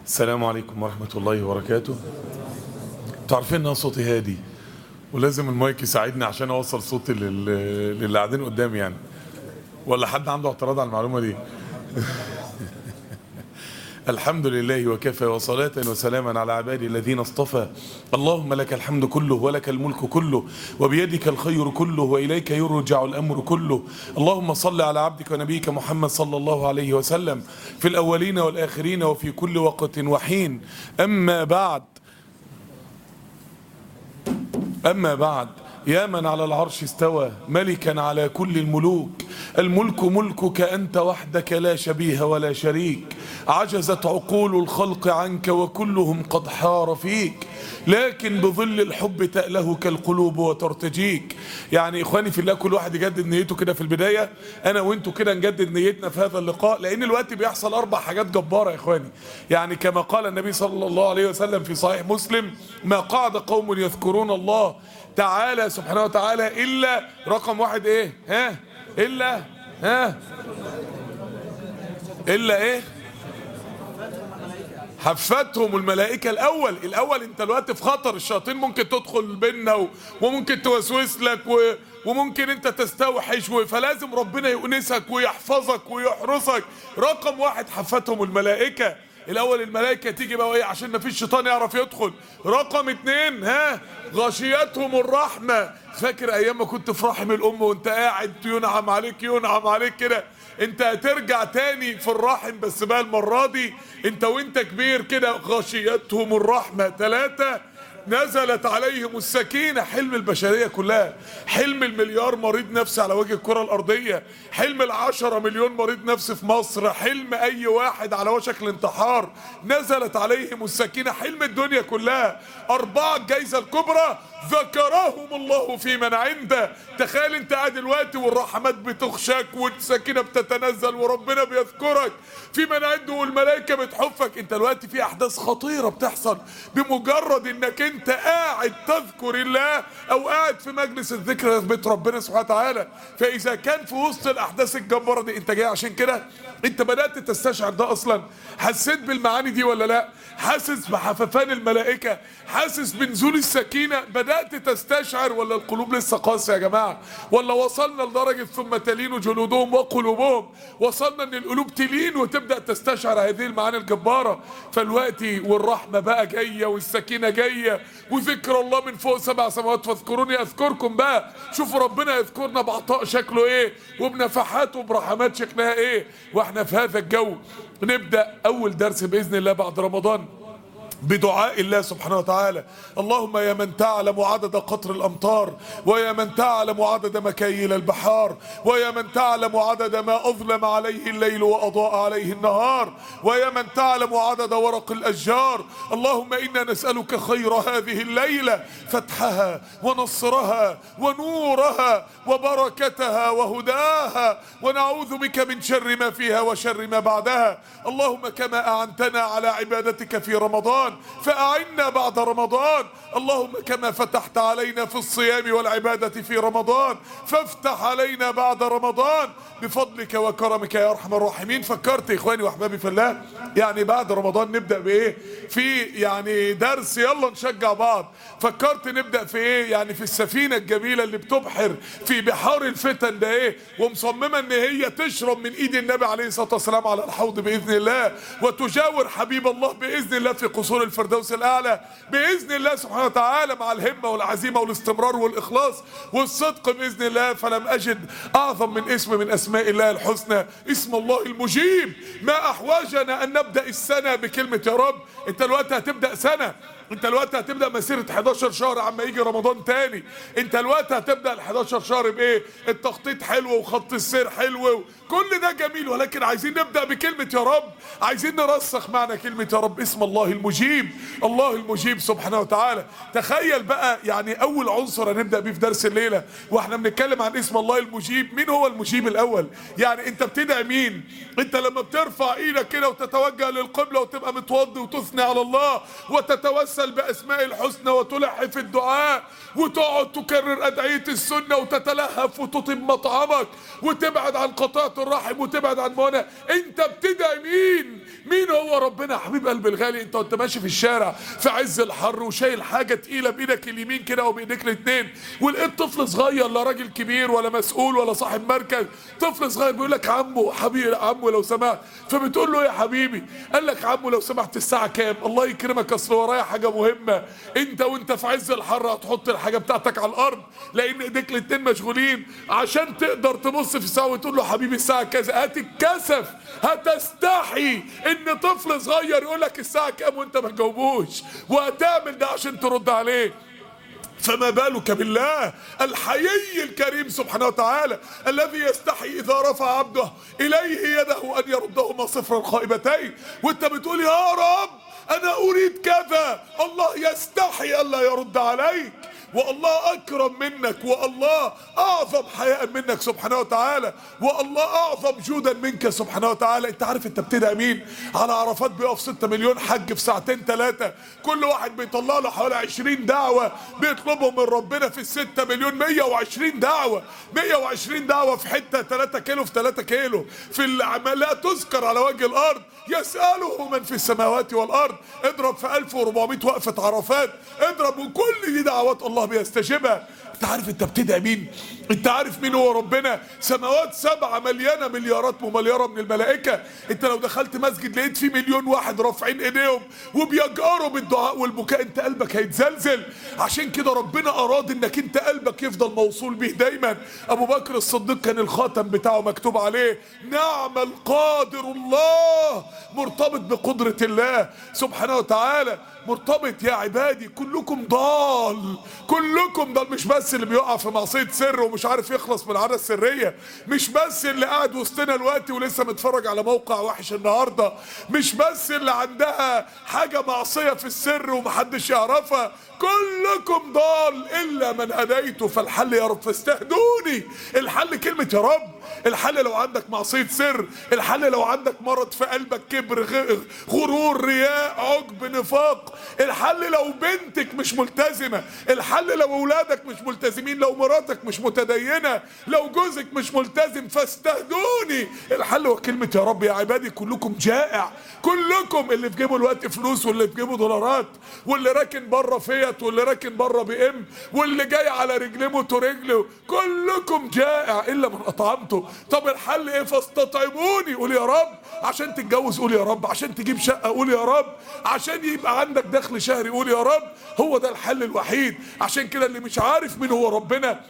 السلام عليكم ورحمة الله وبركاته انتوا عارفين ان انا صوتي هادي ولازم المايك يساعدني عشان اوصل صوتي لل... للي قاعدين قدامي يعني ولا حد عنده اعتراض على المعلومة دي الحمد لله وكفى وصلاة وسلاما على عبادي الذين اصطفى اللهم لك الحمد كله ولك الملك كله وبيدك الخير كله وإليك يرجع الأمر كله اللهم صل على عبدك ونبيك محمد صلى الله عليه وسلم في الأولين والآخرين وفي كل وقت وحين أما بعد أما بعد يا من على العرش استوى ملكا على كل الملوك الملك ملكك أنت وحدك لا شبيه ولا شريك عجزت عقول الخلق عنك وكلهم قد حار فيك لكن بظل الحب تألهك القلوب وترتجيك يعني إخواني في الله كل واحد يجدد نيته كده في البداية أنا وإنتوا كده نجدد نيتنا في هذا اللقاء لأن الوقت بيحصل أربع حاجات جبارة يا إخواني يعني كما قال النبي صلى الله عليه وسلم في صحيح مسلم ما قعد قوم يذكرون الله تعالى سبحانه وتعالى إلا رقم واحد إيه ها إلا ها إلا إيه حفتهم الملائكة الأول الأول أنت الوقت في خطر الشياطين ممكن تدخل بينا و- وممكن توسوس لك و... وممكن أنت تستوحش و- فلازم ربنا يؤنسك ويحفظك ويحرسك رقم واحد حفتهم الملائكة الأول الملائكة تيجي بقى إيه عشان ما فيش شيطان يعرف يدخل رقم اتنين ها غشيتهم الرحمة فاكر أيام ما كنت في رحم الأم وأنت قاعد ينعم عليك ينعم عليك كده انت هترجع تاني في الرحم بس بقى المرة دي انت وانت كبير كده غشيتهم الرحمة ثلاثة نزلت عليهم السكينة حلم البشرية كلها حلم المليار مريض نفسي على وجه الكرة الأرضية حلم العشرة مليون مريض نفسي في مصر حلم أي واحد على وشك الانتحار نزلت عليهم السكينة حلم الدنيا كلها أربعة الجايزة الكبرى ذكرهم الله في من عنده تخيل انت قاعد دلوقتي والرحمات بتخشك والسكينة بتتنزل وربنا بيذكرك في من عنده والملائكة بتحفك انت دلوقتي في احداث خطيرة بتحصل بمجرد انك انت قاعد تذكر الله او قاعد في مجلس الذكر بيت ربنا سبحانه وتعالى فاذا كان في وسط الاحداث الجبارة دي انت جاي عشان كده انت بدأت تستشعر ده اصلا حسيت بالمعاني دي ولا لا حاسس بحففان الملائكة حاسس بنزول السكينة بدأت تستشعر ولا القلوب لسه قاسية يا جماعة ولا وصلنا لدرجة ثم تلين جلودهم وقلوبهم وصلنا ان القلوب تلين وتبدأ تستشعر هذه المعاني الجبارة فالوقت والرحمة بقى جاية والسكينة جاية وذكر الله من فوق سبع سماوات فاذكروني اذكركم بقى شوفوا ربنا يذكرنا بعطاء شكله ايه وبنفحات وبرحمات شكلها ايه واحنا في هذا الجو نبدأ اول درس باذن الله بعد رمضان بدعاء الله سبحانه وتعالى اللهم يا من تعلم عدد قطر الأمطار ويا من تعلم عدد مكاييل البحار ويا من تعلم عدد ما أظلم عليه الليل وأضاء عليه النهار ويا من تعلم عدد ورق الأشجار اللهم إنا نسألك خير هذه الليلة فتحها ونصرها ونورها وبركتها وهداها ونعوذ بك من شر ما فيها وشر ما بعدها اللهم كما أعنتنا على عبادتك في رمضان فأعنا بعد رمضان اللهم كما فتحت علينا في الصيام والعبادة في رمضان فافتح علينا بعد رمضان بفضلك وكرمك يا أرحم الراحمين فكرت إخواني وأحبابي في الله يعني بعد رمضان نبدأ بإيه في يعني درس يلا نشجع بعض فكرت نبدأ في إيه يعني في السفينة الجميلة اللي بتبحر في بحار الفتن ده إيه ومصممة إن هي تشرب من إيد النبي عليه الصلاة والسلام على الحوض بإذن الله وتجاور حبيب الله بإذن الله في قصور الفردوس الأعلى بإذن الله سبحانه وتعالى مع الهمة والعزيمة والاستمرار والإخلاص والصدق بإذن الله فلم أجد أعظم من اسم من أسماء الله الحسنى اسم الله المجيب ما أحوجنا أن نبدأ السنة بكلمة يا رب أنت الوقت هتبدأ سنة انت الوقت هتبدا مسيره 11 شهر عما يجي رمضان تاني انت الوقت هتبدا ال 11 شهر بايه التخطيط حلو وخط السير حلو كل ده جميل ولكن عايزين نبدا بكلمه يا رب عايزين نرسخ معنى كلمه يا رب اسم الله المجيب الله المجيب سبحانه وتعالى تخيل بقى يعني اول عنصر هنبدا بيه في درس الليله واحنا بنتكلم عن اسم الله المجيب مين هو المجيب الاول يعني انت بتدعي مين انت لما بترفع ايدك كده وتتوجه للقبله وتبقى متوضي وتثني على الله وتتوسل باسماء الحسنى وتلح في الدعاء وتقعد تكرر ادعيه السنه وتتلهف وتطيب مطعمك وتبعد عن قطاعه الرحم وتبعد عن موانع انت بتدعي مين مين هو ربنا ربنا يا حبيب قلبي الغالي انت وانت ماشي في الشارع في عز الحر وشايل حاجه تقيله بايدك اليمين كده وبايديك الاثنين ولقيت طفل صغير لا راجل كبير ولا مسؤول ولا صاحب مركز طفل صغير بيقول لك عمو حبيبي عمو لو سمحت فبتقول له يا حبيبي قال لك عمو لو سمحت الساعه كام الله يكرمك اصل ورايا حاجه مهمه انت وانت في عز الحر هتحط الحاجه بتاعتك على الارض لان ايديك الاتنين مشغولين عشان تقدر تبص في الساعه وتقول له حبيبي الساعه كذا هتتكسف هتستحي ان طفل صغير يقول لك الساعه كام وانت ما تجاوبوش وهتعمل ده عشان ترد عليه فما بالك بالله الحيي الكريم سبحانه وتعالى الذي يستحي اذا رفع عبده اليه يده ان يردهما صفرا خائبتين وانت بتقول يا رب انا اريد كذا الله يستحي الا يرد عليك والله اكرم منك والله اعظم حياء منك سبحانه وتعالى والله اعظم جودا منك سبحانه وتعالى انت عارف انت بتدعي مين على عرفات بيقف 6 مليون حج في ساعتين ثلاثه كل واحد بيطلع له حوالي 20 دعوه بيطلبهم من ربنا في ال 6 مليون 120 دعوه 120 دعوه في حته 3 كيلو في 3 كيلو في العمل لا تذكر على وجه الارض يساله من في السماوات والارض اضرب في 1400 وقفه عرفات اضرب وكل دي دعوات الله بيستجيبها انت عارف انت بتدعي مين انت عارف مين هو ربنا سماوات سبعة مليانة مليارات ومليارة من الملائكة انت لو دخلت مسجد لقيت فيه مليون واحد رافعين ايديهم وبيجاروا بالدعاء والبكاء انت قلبك هيتزلزل عشان كده ربنا اراد انك انت قلبك يفضل موصول بيه دايما ابو بكر الصديق كان الخاتم بتاعه مكتوب عليه نعم القادر الله مرتبط بقدرة الله سبحانه وتعالى مرتبط يا عبادي كلكم ضال كلكم ضال مش بس اللي بيقع في معصية سر ومش عارف يخلص من العادة السرية مش بس اللي قاعد وسطنا الوقت ولسه متفرج على موقع وحش النهاردة مش بس اللي عندها حاجة معصية في السر ومحدش يعرفها كلكم ضال إلا من هديته فالحل يا رب فاستهدوني الحل كلمة يا رب الحل لو عندك معصية سر الحل لو عندك مرض في قلبك كبر غ- غرور رياء عجب نفاق الحل لو بنتك مش ملتزمة الحل لو اولادك مش ملتزمين لو مراتك مش متدينة لو جوزك مش ملتزم فاستهدوني الحل هو كلمة يا رب يا عبادي كلكم جائع كلكم اللي في جيبه الوقت فلوس واللي في جيبه دولارات واللي راكن بره فيت واللي راكن بره بي ام واللي جاي على رجليه موتو رجله كلكم جائع الا من اطعمته طب الحل ايه فاستطعموني قول يا رب عشان تتجوز قول يا رب عشان تجيب شقه قول يا رب عشان يبقى عندك دخل شهري قول يا رب هو ده الحل الوحيد عشان كده اللي مش عارف مين هو ربنا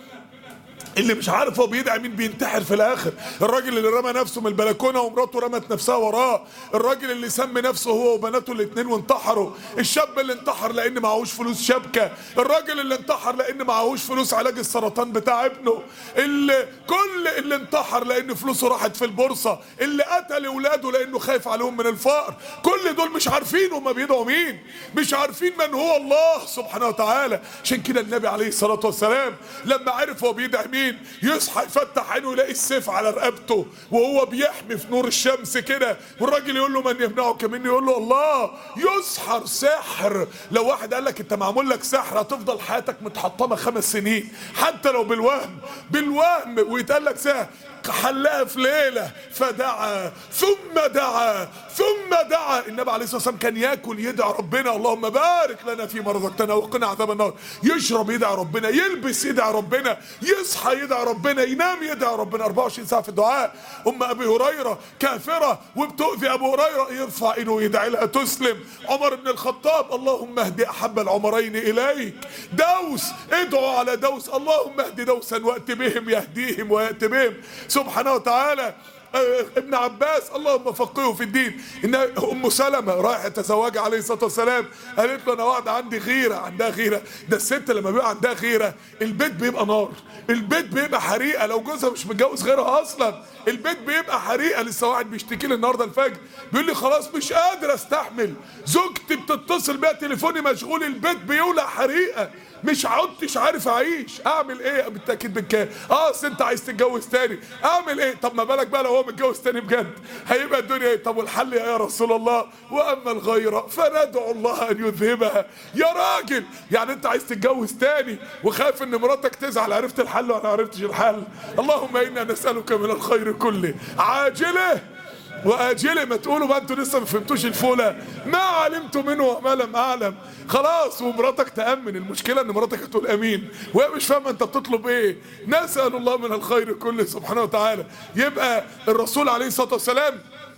اللي مش عارف هو بيدعي مين بينتحر في الاخر الراجل اللي رمى نفسه من البلكونه ومراته رمت نفسها وراه الراجل اللي سمي نفسه هو وبناته الاثنين وانتحروا الشاب اللي انتحر لان معهوش فلوس شبكه الراجل اللي انتحر لان معهوش فلوس علاج السرطان بتاع ابنه اللي كل اللي انتحر لان فلوسه راحت في البورصه اللي قتل اولاده لانه خايف عليهم من الفقر كل دول مش عارفين هما بيدعوا مين مش عارفين من هو الله سبحانه وتعالى عشان كده النبي عليه الصلاه والسلام لما عرف هو بيدعي مين يصحى يفتح عينه يلاقي السيف على رقبته وهو بيحمي في نور الشمس كده والراجل يقول له من يمنعك مني يقول له الله يسحر سحر لو واحد قال لك انت معمول لك سحر هتفضل حياتك متحطمه خمس سنين حتى لو بالوهم بالوهم ويتقال لك سحر حلها في ليلة فدعا ثم دعا ثم دعا النبي عليه الصلاة والسلام كان ياكل يدعي ربنا اللهم بارك لنا فيما رزقتنا وقنا عذاب النار يشرب يدعي ربنا يلبس يدعي ربنا يصحى يدعي ربنا ينام يدعي ربنا 24 ساعة في الدعاء أم أبي هريرة كافرة وبتؤذي أبو هريرة يرفع إيده ويدعي لها تسلم عمر بن الخطاب اللهم اهد أحب العمرين إليك دوس ادعوا على دوس اللهم اهد دوسا وأت بهم يهديهم ويأت بهم سبحانه وتعالى آه، ابن عباس اللهم فقهه في الدين ان ام سلمة رايحه تزوج عليه الصلاه والسلام قالت له انا واحده عندي غيره عندها غيره ده الست لما بيبقى عندها غيره البيت بيبقى نار البيت بيبقى حريقه لو جوزها مش متجوز غيرها اصلا البيت بيبقى حريقه لسه واحد بيشتكي لي النهارده الفجر بيقول لي خلاص مش قادر استحمل زوجتي بتتصل بيها تليفوني مشغول البيت بيولع حريقه مش عدتش عارف اعيش اعمل ايه بالتاكيد بالكام اه اصل انت عايز تتجوز تاني اعمل ايه طب ما بالك بقى لو هو متجوز تاني بجد هيبقى الدنيا ايه طب والحل يا رسول الله واما الغيره فندعو الله ان يذهبها يا راجل يعني انت عايز تتجوز تاني وخايف ان مراتك تزعل عرفت الحل ولا عرفتش الحل اللهم انا نسالك من الخير كله عاجله واجله ما تقولوا بقى انتوا لسه ما فهمتوش الفوله ما علمت منه وما لم اعلم خلاص ومراتك تامن المشكله ان مراتك هتقول امين وهي مش فاهمه انت بتطلب ايه نسال الله من الخير كله سبحانه وتعالى يبقى الرسول عليه الصلاه والسلام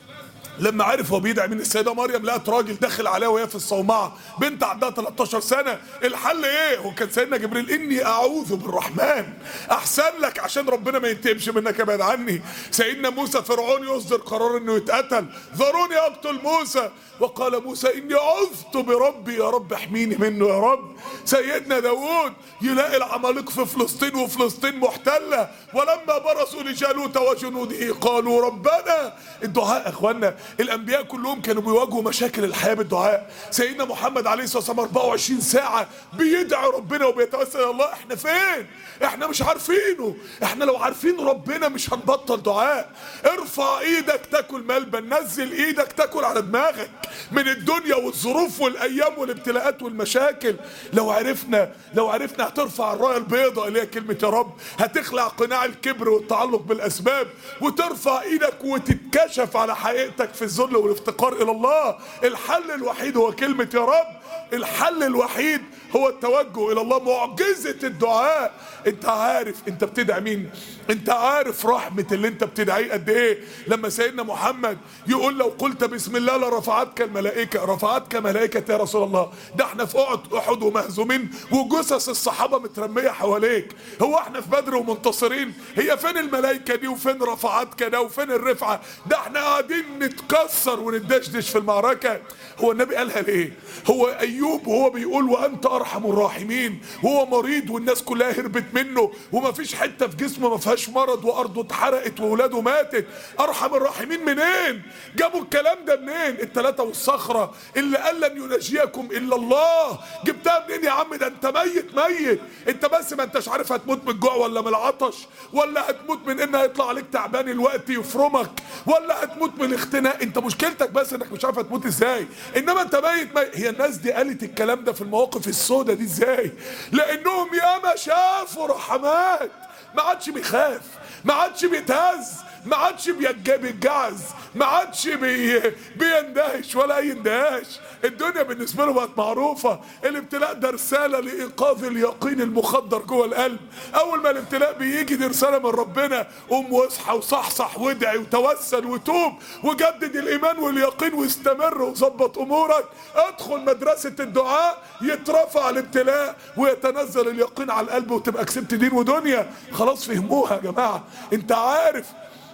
لما عرف هو بيدعي من السيدة مريم لقت راجل داخل عليها وهي في الصومعة بنت عندها 13 سنة الحل ايه هو كان سيدنا جبريل اني اعوذ بالرحمن احسن لك عشان ربنا ما ينتقمش منك ابعد عني سيدنا موسى فرعون يصدر قرار انه يتقتل ذروني اقتل موسى وقال موسى اني عذت بربي يا رب احميني منه يا رب سيدنا داود يلاقي العمالقة في فلسطين وفلسطين محتلة ولما برزوا لجالوت وجنوده قالوا ربنا الدعاء يا اخوانا الانبياء كلهم كانوا بيواجهوا مشاكل الحياه بالدعاء سيدنا محمد عليه الصلاه والسلام 24 ساعه بيدعي ربنا وبيتوسل الى الله احنا فين احنا مش عارفينه احنا لو عارفين ربنا مش هنبطل دعاء ارفع ايدك تاكل ملبن نزل ايدك تاكل على دماغك من الدنيا والظروف والايام والابتلاءات والمشاكل لو عرفنا لو عرفنا هترفع الرايه البيضاء اللي هي كلمه يا رب هتخلع قناع الكبر والتعلق بالاسباب وترفع ايدك وتتكشف على حقيقتك في الذل والافتقار الى الله الحل الوحيد هو كلمه يا رب الحل الوحيد هو التوجه الى الله معجزه الدعاء انت عارف انت بتدعي مين انت عارف رحمه اللي انت بتدعيه قد ايه لما سيدنا محمد يقول لو قلت بسم الله لرفعتك الملائكه رفعتك ملائكه يا رسول الله ده احنا في احد احد ومهزومين وجثث الصحابه مترميه حواليك هو احنا في بدر ومنتصرين هي فين الملائكه دي وفين رفعتك ده وفين الرفعه ده احنا قاعدين نتكسر وندشدش في المعركه هو النبي قالها ليه هو ايوب وهو بيقول وانت ارحم الراحمين وهو مريض والناس كلها هربت منه وما فيش حته في جسمه ما فيهاش مرض وارضه اتحرقت واولاده ماتت ارحم الراحمين منين جابوا الكلام ده منين التلاته والصخره اللي قال لن ينجيكم الا الله جبتها منين يا عم ده انت ميت ميت انت بس ما انتش عارف هتموت من الجوع ولا من العطش ولا هتموت من ان هيطلع عليك تعبان الوقت يفرمك ولا هتموت من الاختناق انت مشكلتك بس انك مش عارف هتموت ازاي انما انت ميت ميت هي الناس دي قالت الكلام ده في المواقف السوداء دي ازاي لانهم ياما شافوا رحمات ما عادش بيخاف ما عادش بيتهز ما عادش بيتج- بيتجعز ما عادش بي... بيندهش ولا يندهش الدنيا بالنسبه له بقت معروفه الابتلاء ده رساله لايقاظ اليقين المخدر جوه القلب اول ما الابتلاء بيجي دي رساله من ربنا قوم واصحى وصحصح وادعي وتوسل وتوب وجدد الايمان واليقين واستمر وظبط امورك ادخل مدرسه الدعاء يترفع الابتلاء ويتنزل اليقين على القلب وتبقى كسبت دين ودنيا خلاص فهموها يا جماعه انت عارف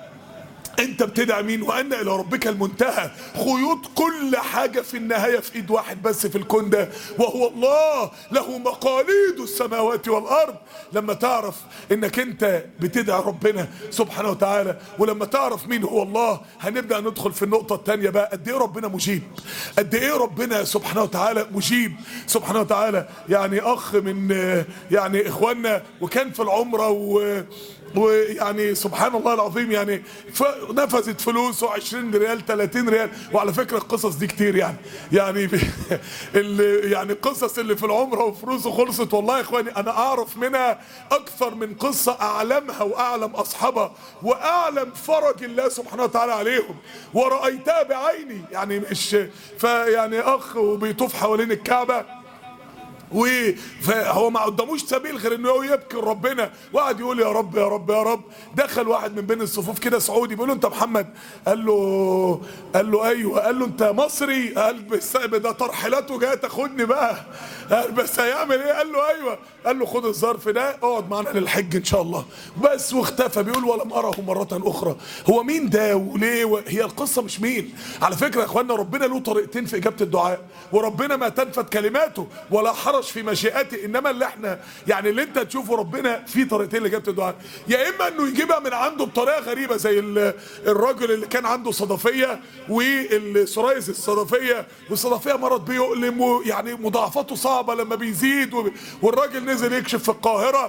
انت بتدعي مين وان الى ربك المنتهى خيوط كل حاجة في النهاية في ايد واحد بس في الكون ده وهو الله له مقاليد السماوات والارض لما تعرف انك انت بتدعي ربنا سبحانه وتعالى ولما تعرف مين هو الله هنبدأ ندخل في النقطة التانية بقى قد ايه ربنا مجيب قد ايه ربنا سبحانه وتعالى مجيب سبحانه وتعالى يعني اخ من يعني اخواننا وكان في العمرة و ويعني سبحان الله العظيم يعني ف- نفذت فلوسه 20 ريال 30 ريال وعلى فكره القصص دي كتير يعني يعني ب- اللي يعني القصص اللي في العمره وفلوسه خلصت والله يا اخواني انا اعرف منها اكثر من قصه اعلمها واعلم اصحابها واعلم فرج الله سبحانه وتعالى عليهم ورايتها بعيني يعني مش فيعني اخ وبيطوف حوالين الكعبه وهو ما قداموش سبيل غير انه هو يبكي لربنا وقعد يقول يا رب يا رب يا رب دخل واحد من بين الصفوف كده سعودي بيقول له انت محمد قال له قال له ايوه قال له انت مصري قال بس ده ترحيلاته جايه تاخدني بقى قال بس هيعمل ايه قال له ايوه قال له خد الظرف ده اقعد معانا للحج ان شاء الله بس واختفى بيقول ولم اره مره اخرى هو مين ده وليه و... هي القصه مش مين على فكره يا اخوانا ربنا له طريقتين في اجابه الدعاء وربنا ما تنفذ كلماته ولا حرج في مشيئته انما اللي احنا يعني اللي انت تشوفه ربنا في طريقتين لاجابه الدعاء يا اما انه يجيبها من عنده بطريقه غريبه زي ال- الراجل اللي كان عنده صدفيه والسرايس الصدفيه والصدفيه مرض بيؤلم ويعني مضاعفاته صعبه لما بيزيد وب- والراجل نزل يكشف في القاهره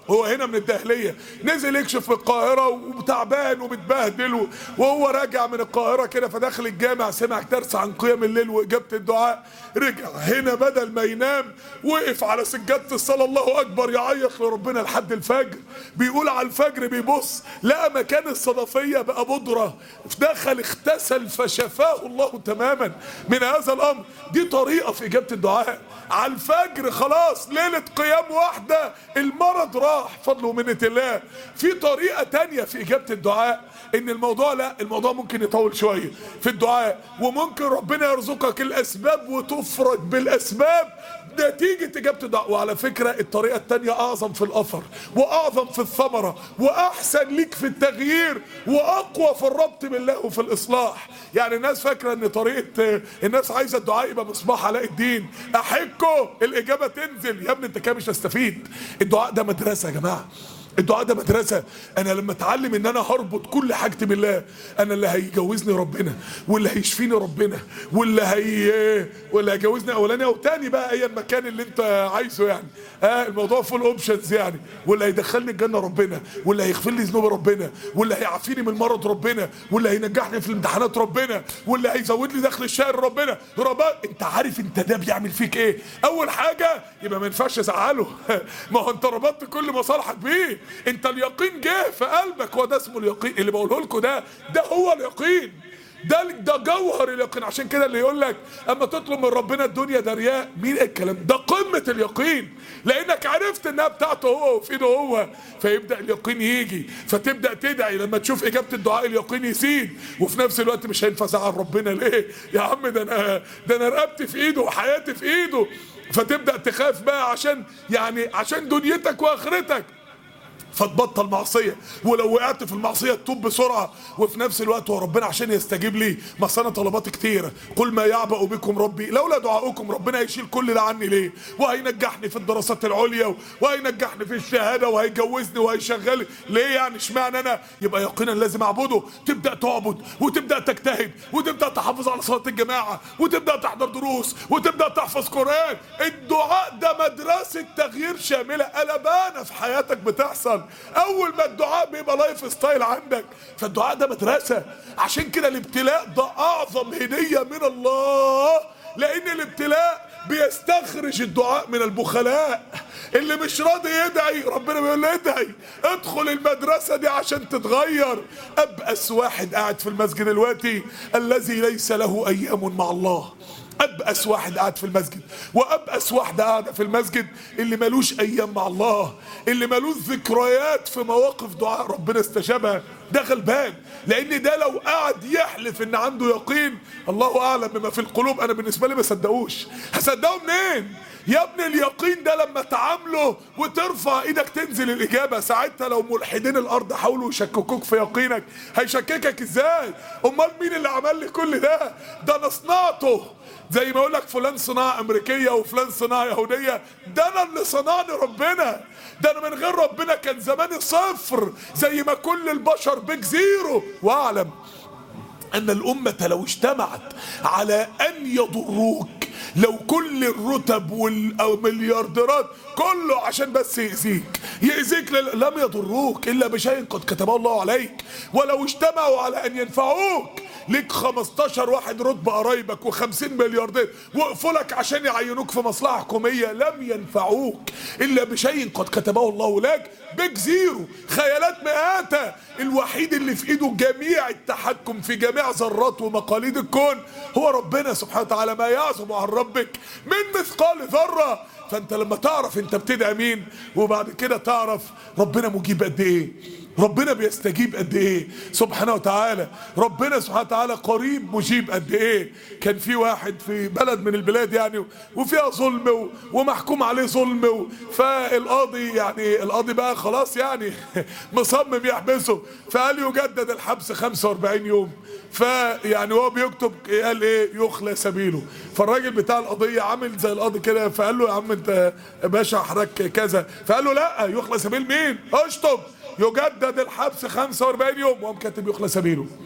هو هنا من الدهليه نزل يكشف في القاهره وتعبان ومتبهدل وهو راجع من القاهره كده فداخل الجامع سمع درس عن قيام الليل واجابه الدعاء رجع هنا بدل ما ينام وقف على سجاده الصلاه الله اكبر يعيط لربنا لحد الفجر بيقول على الفجر بيبص لقى مكان الصدفيه بقى بودره دخل اغتسل فشفاه الله تماما من هذا الامر دي طريقه في اجابه الدعاء على الفجر خلاص ليله قيام واحده المرض راح فضل ومنه الله في طريقه تانية في اجابه الدعاء ان الموضوع لا الموضوع ممكن يطول شويه في الدعاء وممكن ربنا يرزقك الاسباب وتفرج بالاسباب نتيجة إجابة الدعاء وعلى فكرة الطريقة التانية أعظم في الأثر وأعظم في الثمرة وأحسن ليك في التغيير وأقوى في الربط بالله وفي الإصلاح يعني الناس فاكرة إن طريقة الناس عايزة الدعاء يبقى مصباح علاء الدين أحكوا الإجابة تنزل يا ابني أنت كده مش هتستفيد الدعاء ده مدرسة يا جماعة الدعاء ده مدرسة أنا لما أتعلم إن أنا هربط كل حاجتي بالله أنا اللي هيجوزني ربنا واللي هيشفيني ربنا واللي هي واللي هيجوزني أولاني أو تاني بقى أي المكان اللي أنت عايزه يعني آه الموضوع فول أوبشنز يعني واللي هيدخلني الجنة ربنا واللي هيغفر لي ذنوب ربنا واللي هيعافيني من المرض ربنا واللي هينجحني في الامتحانات ربنا واللي هيزود لي دخل الشهر ربنا ربنا أنت عارف أنت ده بيعمل فيك إيه أول حاجة يبقى ما ينفعش أزعله ما هو أنت ربطت كل مصالحك بيه انت اليقين جه في قلبك هو ده اسمه اليقين اللي بقوله لكم ده ده هو اليقين ده ده جوهر اليقين عشان كده اللي يقول لك اما تطلب من ربنا الدنيا ده رياء مين الكلام ده قمه اليقين لانك عرفت انها بتاعته هو وفي ايده هو فيبدا اليقين يجي فتبدا تدعي لما تشوف اجابه الدعاء اليقين يزيد وفي نفس الوقت مش هينفع ازعل ربنا ليه يا عم ده انا ده انا رقبتي في ايده وحياتي في ايده فتبدا تخاف بقى عشان يعني عشان دنيتك واخرتك فتبطل معصيه ولو وقعت في المعصيه تتوب بسرعه وفي نفس الوقت هو ربنا عشان يستجيب لي ما انا طلباتي كتيره قل ما يعبأ بكم ربي لولا دعاؤكم ربنا هيشيل كل ده عني ليه وهينجحني في الدراسات العليا وهينجحني في الشهاده وهيجوزني وهيشغلني ليه يعني اشمعنى انا يبقى يقينا لازم اعبده تبدا تعبد وتبدا تجتهد وتبدا تحافظ على صلاه الجماعه وتبدا تحضر دروس وتبدا تحفظ قران الدعاء ده مدرسه تغيير شامله قلبانه في حياتك بتحصل اول ما الدعاء بيبقى لايف ستايل عندك فالدعاء ده مدرسه عشان كده الابتلاء ده اعظم هديه من الله لان الابتلاء بيستخرج الدعاء من البخلاء اللي مش راضي يدعي ربنا بيقول له ادعي ادخل المدرسه دي عشان تتغير ابأس واحد قاعد في المسجد دلوقتي الذي ليس له ايام مع الله ابأس واحد قاعد في المسجد وابأس واحده قاعده في المسجد اللي ملوش ايام مع الله اللي ملوش ذكريات في مواقف دعاء ربنا استجابها ده غلبان لان ده لو قعد يحلف ان عنده يقين الله اعلم بما في القلوب انا بالنسبه لي ما صدقوش هصدقه منين يا ابني اليقين ده لما تعامله وترفع ايدك تنزل الاجابه ساعتها لو ملحدين الارض حاولوا يشككوك في يقينك هيشككك ازاي امال مين اللي عمل لي كل ده ده انا صنعته زي ما يقول لك فلان صناعه امريكيه وفلان صناعه يهوديه ده انا اللي صنعني ربنا ده انا من غير ربنا كان زماني صفر زي ما كل البشر بيج زيرو واعلم ان الامه لو اجتمعت على ان يضروك لو كل الرتب والمليارديرات كله عشان بس يأذيك يأذيك لم يضروك إلا بشيء قد كتبه الله عليك ولو اجتمعوا على أن ينفعوك ليك 15 واحد رتبة قرايبك و50 ملياردير وقفوا لك عشان يعينوك في مصلحة حكومية لم ينفعوك إلا بشيء قد كتبه الله لك بيج زيرو خيالات مئاتة الوحيد اللي في ايده جميع التحكم في جميع ذرات ومقاليد الكون هو ربنا سبحانه وتعالى ما يعزم عن ربك من مثقال ذرة فانت لما تعرف انت بتدعي مين وبعد كده تعرف ربنا مجيب قد ايه ربنا بيستجيب قد ايه سبحانه وتعالى ربنا سبحانه وتعالى قريب مجيب قد ايه كان في واحد في بلد من البلاد يعني وفيها ظلم ومحكوم عليه ظلم فالقاضي يعني القاضي بقى خلاص يعني مصمم يحبسه فقال يجدد الحبس 45 يوم فيعني هو بيكتب قال ايه يخلى سبيله فالراجل بتاع القضيه عامل زي القاضي كده فقال له يا عم انت يا باشا حضرتك كذا فقال له لا يخلى سبيل مين اشطب يجدد الحبس 45 يوم وقام كاتب يخلى سبيله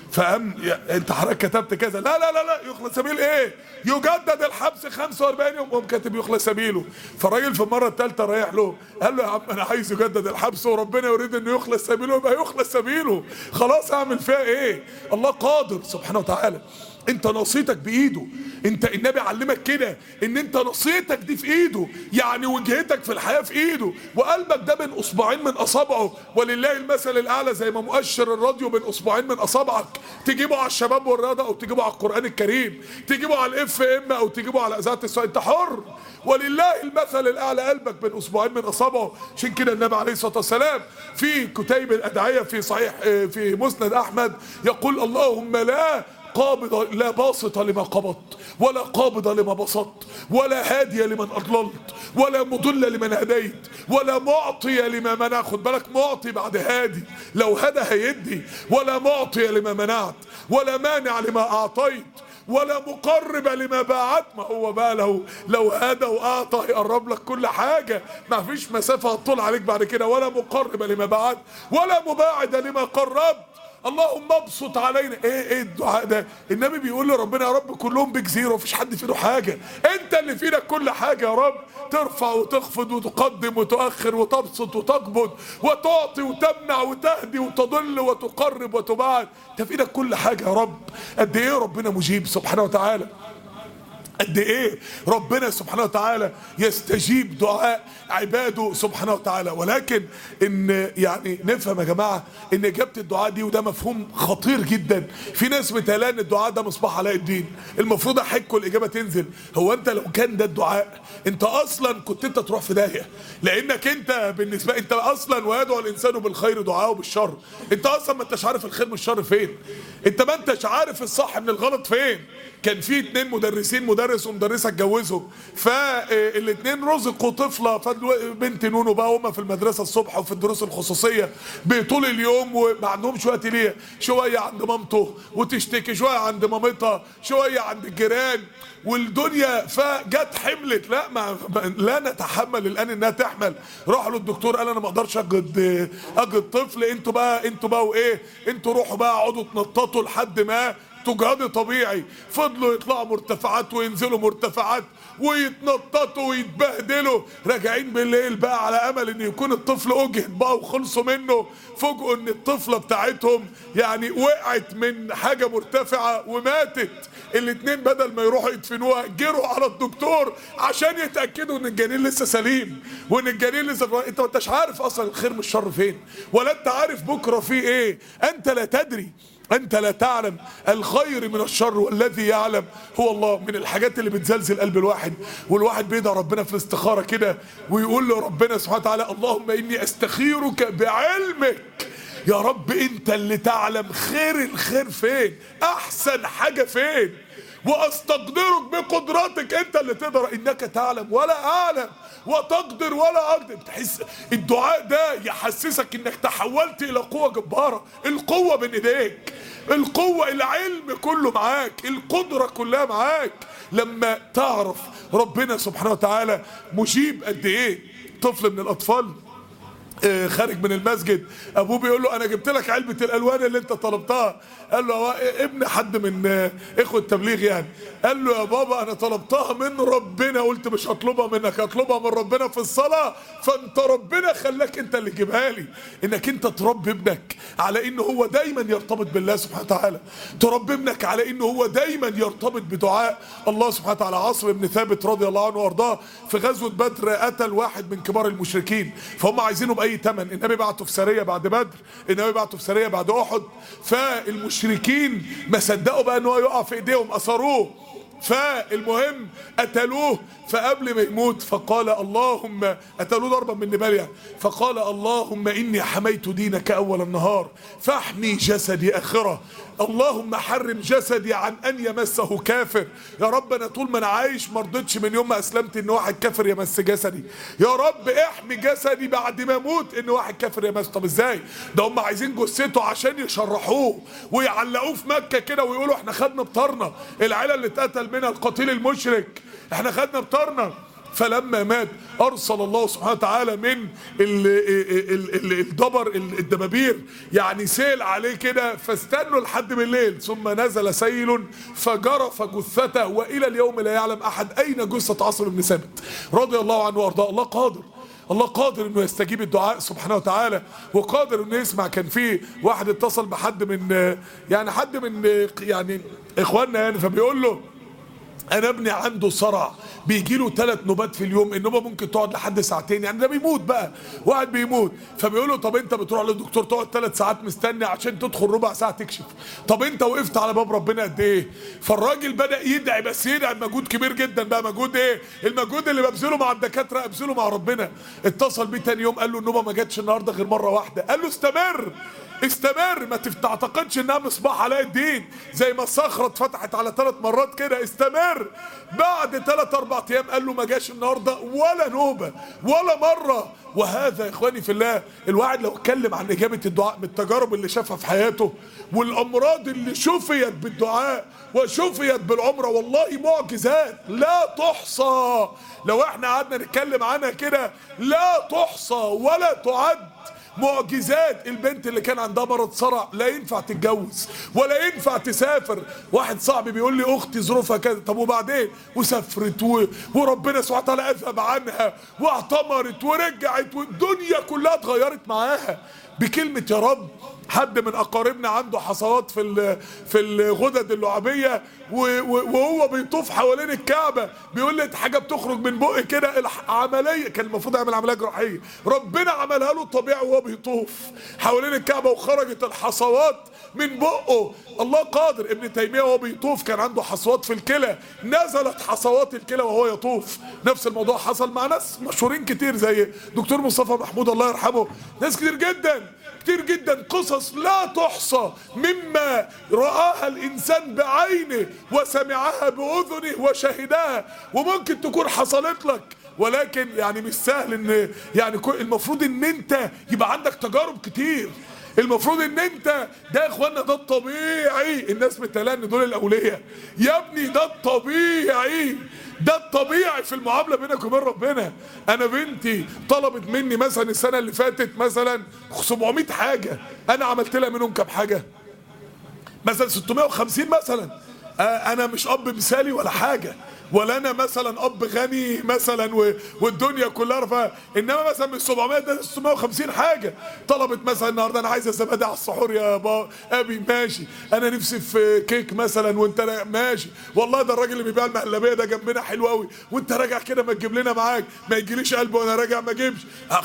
فقام يا- انت حضرتك كتبت كذا لا لا لا لا يخلص سبيل ايه يجدد الحبس 45 يوم قام كاتب يخلص سبيله فالراجل في المره الثالثه رايح له قال له يا عم انا عايز يجدد الحبس وربنا يريد انه يخلص سبيله يبقى يخلص سبيله خلاص اعمل فيها ايه الله قادر سبحانه وتعالى انت نصيتك بايده انت النبي علمك كده ان انت نصيتك دي في ايده يعني وجهتك في الحياه في ايده وقلبك ده بين اصبعين من اصابعه ولله المثل الاعلى زي ما مؤشر الراديو بين اصبعين من اصابعك تجيبه على الشباب والرياضه او تجيبه على القران الكريم تجيبه على الاف ام او تجيبه على اذاعه السؤال انت حر ولله المثل الاعلى قلبك بين اصبعين من اصابعه عشان كده النبي عليه الصلاه والسلام في كتيب الادعيه في صحيح اه، في مسند احمد يقول اللهم لا قابض لا باسط لما قبضت ولا قابض لما بسطت ولا هادي لمن اضللت ولا مضل لمن هديت ولا معطي لما منع خد بالك معطي بعد هادي لو هدى هيدي ولا معطي لما منعت ولا مانع لما اعطيت ولا مقرب لما باعت ما هو بقى لو لو هدى واعطى هيقرب لك كل حاجه ما فيش مسافه هتطول عليك بعد كده ولا مقرب لما باعت ولا مباعد لما قربت اللهم ابسط علينا ايه ايه الدعاء ده النبي بيقول لربنا يا رب كلهم بيك زيرو مفيش حد في ايده حاجه انت اللي في ايدك كل حاجه يا رب ترفع وتخفض وتقدم وتؤخر وتبسط وتقبض وتعطي وتمنع وتهدي وتضل وتقرب وتبعد انت في ايدك كل حاجه يا رب قد ايه ربنا مجيب سبحانه وتعالى قد ايه ربنا سبحانه وتعالى يستجيب دعاء عباده سبحانه وتعالى ولكن ان يعني نفهم يا جماعه ان اجابه الدعاء دي وده مفهوم خطير جدا في ناس متهيألها ان الدعاء ده مصباح علاء الدين المفروض احك والاجابه تنزل هو انت لو كان ده الدعاء انت اصلا كنت انت تروح في داهيه لانك انت بالنسبه انت اصلا ويدعو الانسان بالخير دعاءه بالشر انت اصلا ما انتش عارف الخير من الشر فين انت ما انتش عارف الصح من الغلط فين كان في اتنين مدرسين مدرس ومدرسه اتجوزوا فالاتنين رزقوا طفله فبنت نونو بقى هما في المدرسه الصبح وفي الدروس الخصوصيه طول اليوم وما عندهمش وقت ليه شويه عند مامته وتشتكي شويه عند مامتها شويه عند الجيران والدنيا فجت حملت لا ما ما- لا نتحمل الان انها تحمل راحوا للدكتور قال انا ما اقدرش اجد اجد طفل انتوا بقى انتوا بقى وايه انتوا روحوا بقى اقعدوا تنططوا لحد ما تجهضي طبيعي فضلوا يطلعوا مرتفعات وينزلوا مرتفعات ويتنططوا ويتبهدلوا راجعين بالليل بقى على امل ان يكون الطفل اجهد بقى وخلصوا منه فوجئوا ان الطفله بتاعتهم يعني وقعت من حاجه مرتفعه وماتت الاتنين بدل ما يروحوا يدفنوها جروا على الدكتور عشان يتاكدوا ان الجنين لسه سليم وان الجنين لسه انت ما انتش عارف اصلا الخير من الشر فين ولا انت عارف بكره فيه ايه انت لا تدري انت لا تعلم الخير من الشر والذي يعلم هو الله من الحاجات اللي بتزلزل قلب الواحد والواحد بيدعي ربنا في الاستخاره كده ويقول له ربنا سبحانه وتعالى اللهم اني استخيرك بعلمك يا رب انت اللي تعلم خير الخير فين احسن حاجه فين واستقدرك بقدرتك انت اللي تقدر انك تعلم ولا اعلم وتقدر ولا اقدر تحس الدعاء ده يحسسك انك تحولت الى قوه جباره القوه بين ايديك القوه العلم كله معاك القدره كلها معاك لما تعرف ربنا سبحانه وتعالى مجيب قد ايه طفل من الاطفال آه، خارج من المسجد ابوه بيقول له انا جبت لك علبه الالوان اللي انت طلبتها قال له هو ابن حد من آه، اخوه التبليغ يعني قال له يا بابا انا طلبتها من ربنا قلت مش هطلبها منك هطلبها من ربنا في الصلاه فانت ربنا خلاك انت اللي تجيبها لي انك انت تربي ابنك على انه هو دايما يرتبط بالله سبحانه وتعالى تربي ابنك على انه هو دايما يرتبط بدعاء الله سبحانه وتعالى عاصم بن ثابت رضي الله عنه وارضاه في غزوه بدر قتل واحد من كبار المشركين فهم عايزينه باي ثمن النبي بعته في سريه بعد بدر النبي بعته في سريه بعد احد فالمشركين ما صدقوا بقى ان هو يقع في ايديهم اثروه فالمهم قتلوه فقبل ما يموت فقال اللهم قتلوه ضربا من نبال يعني فقال اللهم اني حميت دينك اول النهار فاحمي جسدي اخره اللهم حرم جسدي عن ان يمسه كافر يا رب انا طول ما انا عايش ما رضيتش من يوم ما اسلمت ان واحد كافر يمس جسدي يا رب احمي جسدي بعد ما اموت ان واحد كافر يمس طب ازاي ده هم عايزين جثته عشان يشرحوه ويعلقوه في مكه كده ويقولوا احنا خدنا بطارنا العيله اللي اتقتل منها القتيل المشرك احنا خدنا بطارنا فلما مات ارسل الله سبحانه وتعالى من ال ال ال الدبر الدبابير يعني سيل عليه كده فاستنوا لحد بالليل ثم نزل سيل فجرف جثته والى اليوم لا يعلم احد اين جثه عاصم بن ثابت رضي الله عنه وارضاه الله قادر الله قادر انه يستجيب الدعاء سبحانه وتعالى وقادر انه يسمع كان في واحد اتصل بحد من يعني حد من يعني اخواننا يعني فبيقول له انا ابني عنده صرع بيجي له ثلاث نوبات في اليوم النوبه ممكن تقعد لحد ساعتين يعني ده بيموت بقى واحد بيموت فبيقول له طب انت بتروح للدكتور تقعد ثلاث ساعات مستني عشان تدخل ربع ساعه تكشف طب انت وقفت على باب ربنا قد ايه فالراجل بدا يدعي بس يدعي بمجهود كبير جدا بقى مجهود ايه المجهود اللي ببذله مع الدكاتره ابذله مع ربنا اتصل بيه تاني يوم قال له النوبه ما جاتش النهارده غير مره واحده قال له استمر استمر ما تعتقدش انها مصباح علاء الدين زي ما الصخره اتفتحت على ثلاث مرات كده استمر بعد ثلاث اربع ايام قال له ما جاش النهارده ولا نوبه ولا مره وهذا يا اخواني في الله الواحد لو اتكلم عن اجابه الدعاء بالتجارب اللي شافها في حياته والامراض اللي شفيت بالدعاء وشفيت بالعمره والله معجزات لا تحصى لو احنا قعدنا نتكلم عنها كده لا تحصى ولا تعد معجزات البنت اللي كان عندها مرض صرع لا ينفع تتجوز ولا ينفع تسافر واحد صاحبي بيقول لي اختي ظروفها كذا طب وبعدين وسافرت و... وربنا سبحانه وتعالى اذهب عنها واعتمرت ورجعت والدنيا كلها اتغيرت معاها بكلمه يا رب حد من اقاربنا عنده حصوات في في الغدد اللعابيه وهو بيطوف حوالين الكعبه بيقول لي حاجه بتخرج من بقي كده عمليه كان المفروض يعمل عمليه جراحيه ربنا عملها له طبيعي وهو بيطوف حوالين الكعبه وخرجت الحصوات من بقه الله قادر ابن تيميه وهو بيطوف كان عنده حصوات في الكلى نزلت حصوات الكلى وهو يطوف نفس الموضوع حصل مع ناس مشهورين كتير زي دكتور مصطفى محمود الله يرحمه ناس كتير جدا كتير جدا قصص لا تحصى مما رآها الإنسان بعينه وسمعها بأذنه وشهدها وممكن تكون حصلت لك ولكن يعني مش سهل ان يعني المفروض ان انت يبقى عندك تجارب كتير المفروض ان انت ده يا اخوانا ده الطبيعي الناس متقاله ان دول الاولياء يا ابني ده الطبيعي ده الطبيعي في المعامله بينك وبين ربنا انا بنتي طلبت مني مثلا السنه اللي فاتت مثلا 700 حاجه انا عملت لها منهم كام حاجه مثلا 650 مثلا انا مش اب مثالي ولا حاجه ولا انا مثلا اب غني مثلا والدنيا كلها رفاه انما مثلا من 700 ده 650 حاجه طلبت مثلا النهارده انا عايزه زبادي على السحور يا با ابي ماشي انا نفسي في كيك مثلا وانت ماشي والله ده الراجل اللي بيبيع المهلبيه ده جنبنا حلو قوي وانت راجع كده ما تجيب لنا معاك ما يجيليش قلب وانا راجع ما اجيبش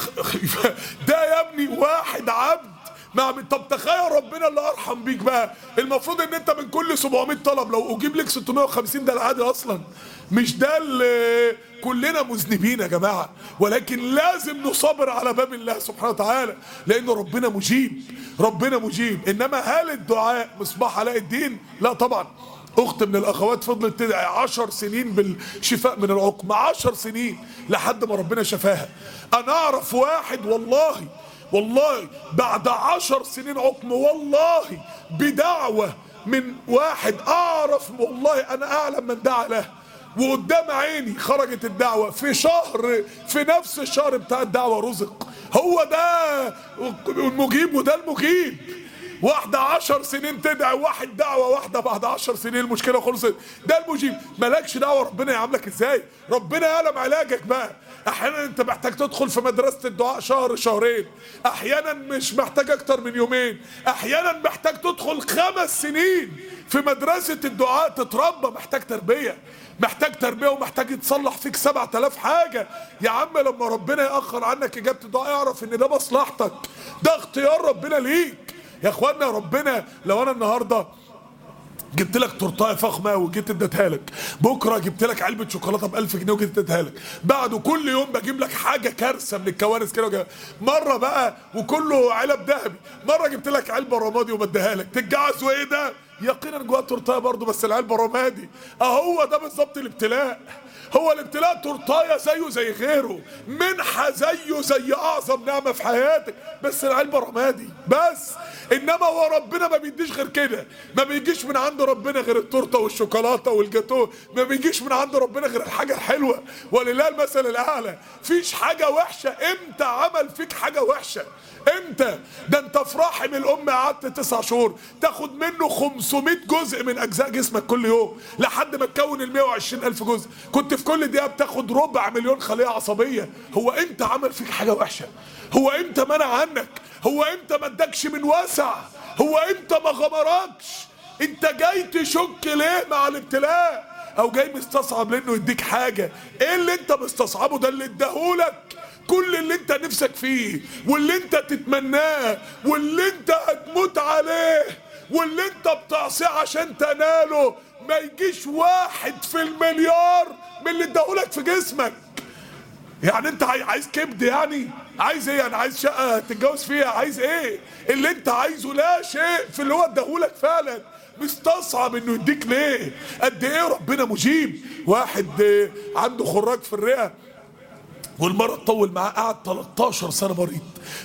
ده يا ابني واحد عبد مع طب تخيل ربنا اللي ارحم بيك بقى المفروض ان انت من كل 700 طلب لو اجيب لك 650 ده العادي اصلا مش ده اللي كلنا مذنبين يا جماعه ولكن لازم نصبر على باب الله سبحانه وتعالى لان ربنا مجيب ربنا مجيب انما هل الدعاء مصباح علاء الدين لا طبعا اخت من الاخوات فضلت تدعي عشر سنين بالشفاء من العقم عشر سنين لحد ما ربنا شفاها انا اعرف واحد والله والله بعد عشر سنين عقم والله بدعوة من واحد أعرف والله أنا أعلم من دعا له وقدام عيني خرجت الدعوة في شهر في نفس الشهر بتاع الدعوة رزق هو ده المجيب وده المجيب واحدة عشر سنين تدعي واحد دعوة واحدة بعد عشر سنين المشكلة خلصت ده المجيب مالكش دعوة ربنا يعاملك ازاي ربنا يعلم علاجك بقى احيانا انت محتاج تدخل في مدرسة الدعاء شهر شهرين احيانا مش محتاج اكتر من يومين احيانا محتاج تدخل خمس سنين في مدرسة الدعاء تتربى محتاج تربية محتاج تربية ومحتاج يتصلح فيك سبعة آلاف حاجة يا عم لما ربنا يأخر عنك إجابة الدعاء اعرف إن ده مصلحتك ده اختيار ربنا ليك يا اخوانا ربنا لو انا النهارده جبت لك تورتايه فخمه وجيت اديتها لك بكره جبت لك علبه شوكولاته ب 1000 جنيه وجيت اديتها لك بعده كل يوم بجيب لك حاجه كارثه من الكوارث كده وجا- مره بقى وكله علب ذهبي مره جبت لك علبه رمادي وبديها لك تتجعز وايه ده يقينا جواها تورتايه برضه بس العلبه رمادي اهو ده بالظبط الابتلاء هو الابتلاء تورتايه زيه زي غيره منحة زيه زي اعظم نعمة في حياتك بس العلبة رمادي بس انما هو ربنا ما بيديش غير كده ما بيجيش من عند ربنا غير التورته والشوكولاته والجاتوه ما بيجيش من عند ربنا غير الحاجه الحلوه ولله المثل الاعلى فيش حاجه وحشه امتى عمل فيك حاجه وحشه امتى ده انت في رحم الام قعدت تسع شهور تاخد منه 500 جزء من اجزاء جسمك كل يوم لحد ما تكون ال 120 الف جزء كنت في كل دقيقه بتاخد ربع مليون خليه عصبيه هو امتى عمل فيك حاجه وحشه هو امتى منع عنك هو امتى ما ادكش من واسع هو امتى ما غمركش انت جاي تشك ليه مع الابتلاء او جاي مستصعب لانه يديك حاجه ايه اللي انت مستصعبه ده اللي اداهولك كل اللي انت نفسك فيه واللي انت تتمناه واللي انت هتموت عليه واللي انت بتعصيه عشان تناله ما يجيش واحد في المليار من اللي اداهولك في جسمك يعني انت عاي- عايز كبد يعني عايز ايه يعني عايز شقه تتجوز فيها عايز ايه اللي انت عايزه لا شيء في اللي هو اداهولك فعلا مستصعب انه يديك ليه قد ايه ربنا مجيب واحد اه، عنده خراج في الرئه والمرض طول معاه قعد 13 سنه مريض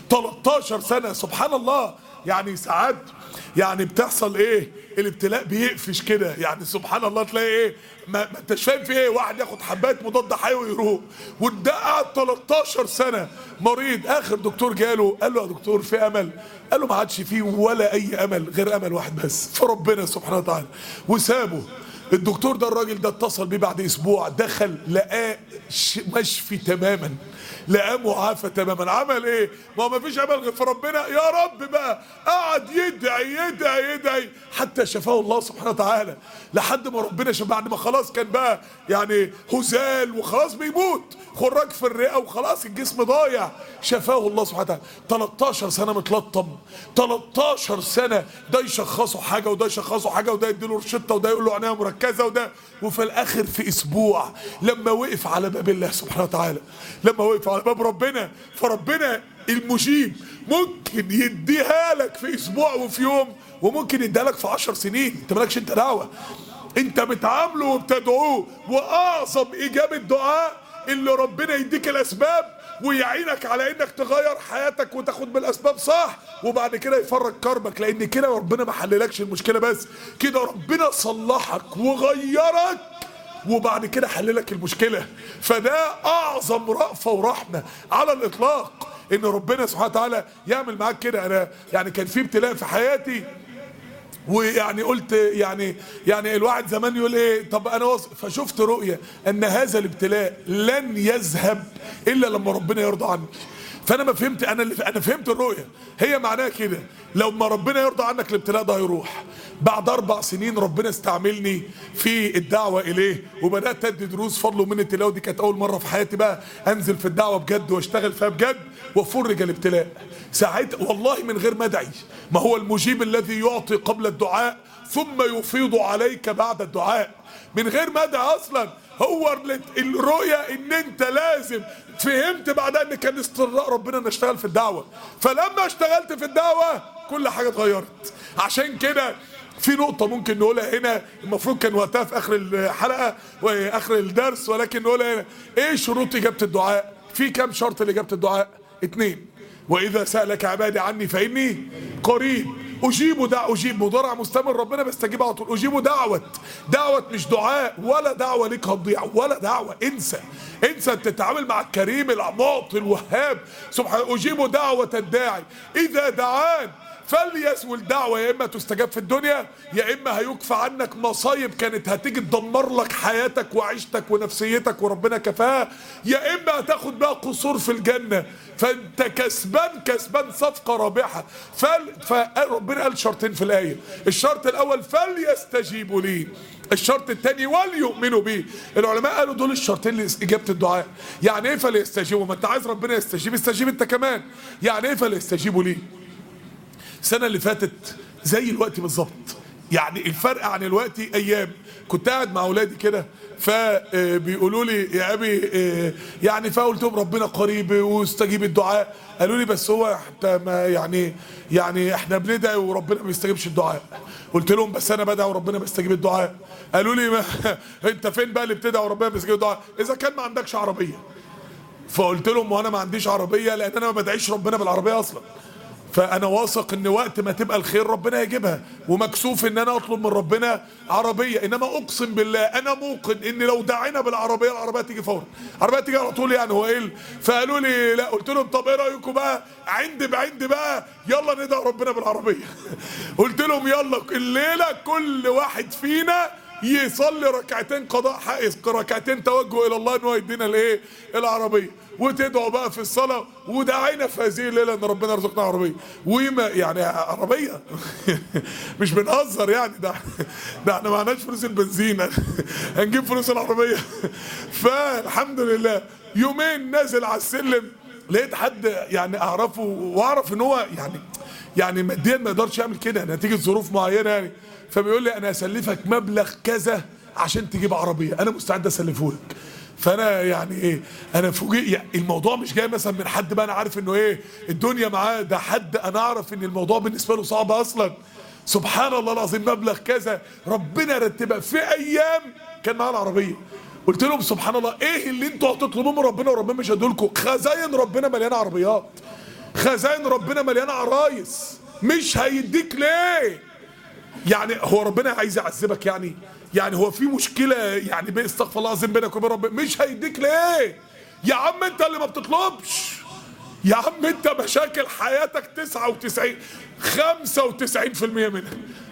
13 سنه سبحان الله يعني ساعات يعني بتحصل ايه الابتلاء بيقفش كده يعني سبحان الله تلاقي ايه ما, ما انتش فاهم في ايه واحد ياخد حبات مضاد حيوي يروح وده قعد 13 سنه مريض اخر دكتور جاله قال له يا دكتور في امل قال له ما عادش فيه ولا اي امل غير امل واحد بس في ربنا سبحانه وتعالى وسابه الدكتور ده الراجل ده اتصل بيه بعد اسبوع دخل لقاه ش- مشفي تماما لقاه معافى تماما عمل ايه ما هو ما فيش امل غير في ربنا يا رب بقى قعد يدعي يدعي يدعي حتى شفاه الله سبحانه وتعالى لحد ما ربنا شفاه بعد ما خلاص كان بقى يعني هزال وخلاص بيموت خراج في الرئه وخلاص الجسم ضايع شفاه الله سبحانه وتعالى 13 سنه متلطم 13 سنه ده يشخصه حاجه وده يشخصه حاجه وده يديله روشته وده يقول له عنايه مركزه وده وفي الاخر في اسبوع لما وقف على باب الله سبحانه وتعالى لما وقف على باب ربنا فربنا المجيب ممكن يديها لك في اسبوع وفي يوم وممكن يديها لك في 10 سنين انت مالكش انت دعوه انت بتعامله وبتدعوه واعظم اجابه دعاء اللي ربنا يديك الاسباب ويعينك على انك تغير حياتك وتاخد بالاسباب صح وبعد كده يفرج كربك لان كده ربنا ما حللكش المشكله بس كده ربنا صلحك وغيرك وبعد كده حللك المشكله فده اعظم رأفه ورحمه على الاطلاق ان ربنا سبحانه وتعالى يعمل معاك كده انا يعني كان في ابتلاء في حياتي ويعني قلت يعني يعني الواحد زمان يقول ايه طب انا وص... فشفت رؤيه ان هذا الابتلاء لن يذهب الا لما ربنا يرضى عني فانا ما فهمت انا اللي انا فهمت الرؤيه هي معناها كده لو ما ربنا يرضى عنك الابتلاء ده هيروح بعد اربع سنين ربنا استعملني في الدعوه اليه وبدات ادي دروس فضل ومنه الله ودي كانت اول مره في حياتي بقى انزل في الدعوه بجد واشتغل فيها بجد وافرج الابتلاء ساعتها والله من غير ما ادعي ما هو المجيب الذي يعطي قبل الدعاء ثم يفيض عليك بعد الدعاء من غير ما ادعي اصلا هو ال- الرؤية ان انت لازم فهمت بعدها ان كان استرضاء ربنا ان اشتغل في الدعوة فلما اشتغلت في الدعوة كل حاجة اتغيرت عشان كده في نقطة ممكن نقولها هنا المفروض كان وقتها في آخر الحلقة وآخر الدرس ولكن نقولها هنا إيه شروط إجابة الدعاء؟ في كام شرط لإجابة الدعاء؟ اتنين وإذا سألك عبادي عني فإني قريب أجيب دع أجيب مضارع مستمر ربنا بيستجيب على طول أجيب دعوة دعوة مش دعاء ولا دعوة ليك هتضيع ولا دعوة انسى انسى أنت تتعامل مع الكريم المعطي الوهاب سبحانه أجيب دعوة الداعي إذا دعان فليسوي الدعوة يا إما تستجاب في الدنيا يا إما هيكفى عنك مصايب كانت هتيجي تدمر لك حياتك وعيشتك ونفسيتك وربنا كفاها يا إما هتاخد بقى قصور في الجنة فأنت كسبان كسبان صفقة رابحة فل... فربنا قال شرطين في الآية الشرط الأول فليستجيبوا لي الشرط الثاني وليؤمنوا بيه العلماء قالوا دول الشرطين لإجابة الدعاء يعني ايه فليستجيبوا ما انت عايز ربنا يستجيب استجيب انت كمان يعني ايه فليستجيبوا ليه السنة اللي فاتت زي الوقت بالظبط يعني الفرق عن الوقت ايام كنت قاعد مع اولادي كده فبيقولوا لي يا ابي آه، يعني فقلت لهم ربنا قريب واستجيب الدعاء قالوا لي بس هو انت ما يعني يعني احنا بندعي وربنا ما بيستجيبش الدعاء قلت لهم بس انا بدعي وربنا بيستجيب الدعاء قالوا لي ما انت فين بقى اللي بتدعي وربنا بيستجيب الدعاء اذا كان ما عندكش عربيه فقلت لهم وانا ما عنديش عربيه لان انا ما بدعيش ربنا بالعربيه اصلا فانا واثق ان وقت ما تبقى الخير ربنا يجيبها ومكسوف ان انا اطلب من ربنا عربيه انما اقسم بالله انا موقن ان لو دعينا بالعربيه العربيه تيجي فورا العربيه تيجي على طول يعني هو ايه ال- فقالوا لي لا قلت لهم طب ايه رايكم بقى عند بعند بقى يلا ندعي ربنا بالعربيه قلت لهم يلا الليله كل واحد فينا يصلي ركعتين قضاء حائز ركعتين توجه الى الله ان هو يدينا الايه العربيه وتدعوا بقى في الصلاه ودعينا في هذه الليله ان ربنا يرزقنا عربيه وما يعني عربيه مش بنهزر يعني ده ده احنا معناش فلوس البنزين هنجيب فلوس العربيه فالحمد لله يومين نازل على السلم لقيت حد يعني اعرفه واعرف ان هو يعني يعني ماديا ما يقدرش يعمل كده نتيجه ظروف معينه يعني فبيقول لي انا اسلفك مبلغ كذا عشان تجيب عربيه انا مستعد اسلفه لك فانا يعني ايه انا فوجئ يعني الموضوع مش جاي مثلا من حد بقى انا عارف انه ايه الدنيا معاه ده حد انا اعرف ان الموضوع بالنسبه له صعب اصلا سبحان الله العظيم مبلغ كذا ربنا رتبها في ايام كان معاه العربيه قلت لهم سبحان الله ايه اللي انتوا هتطلبوه من ربنا وربنا مش هيدولكم خزاين ربنا مليانه عربيات خزاين ربنا مليانه عرايس مش هيديك ليه يعني هو ربنا عايز يعذبك يعني يعني هو في مشكلة يعني بين استغفر الله العظيم بينك وبين ربنا مش هيديك ليه يا عم انت اللي ما بتطلبش يا عم انت مشاكل حياتك 99 95% منها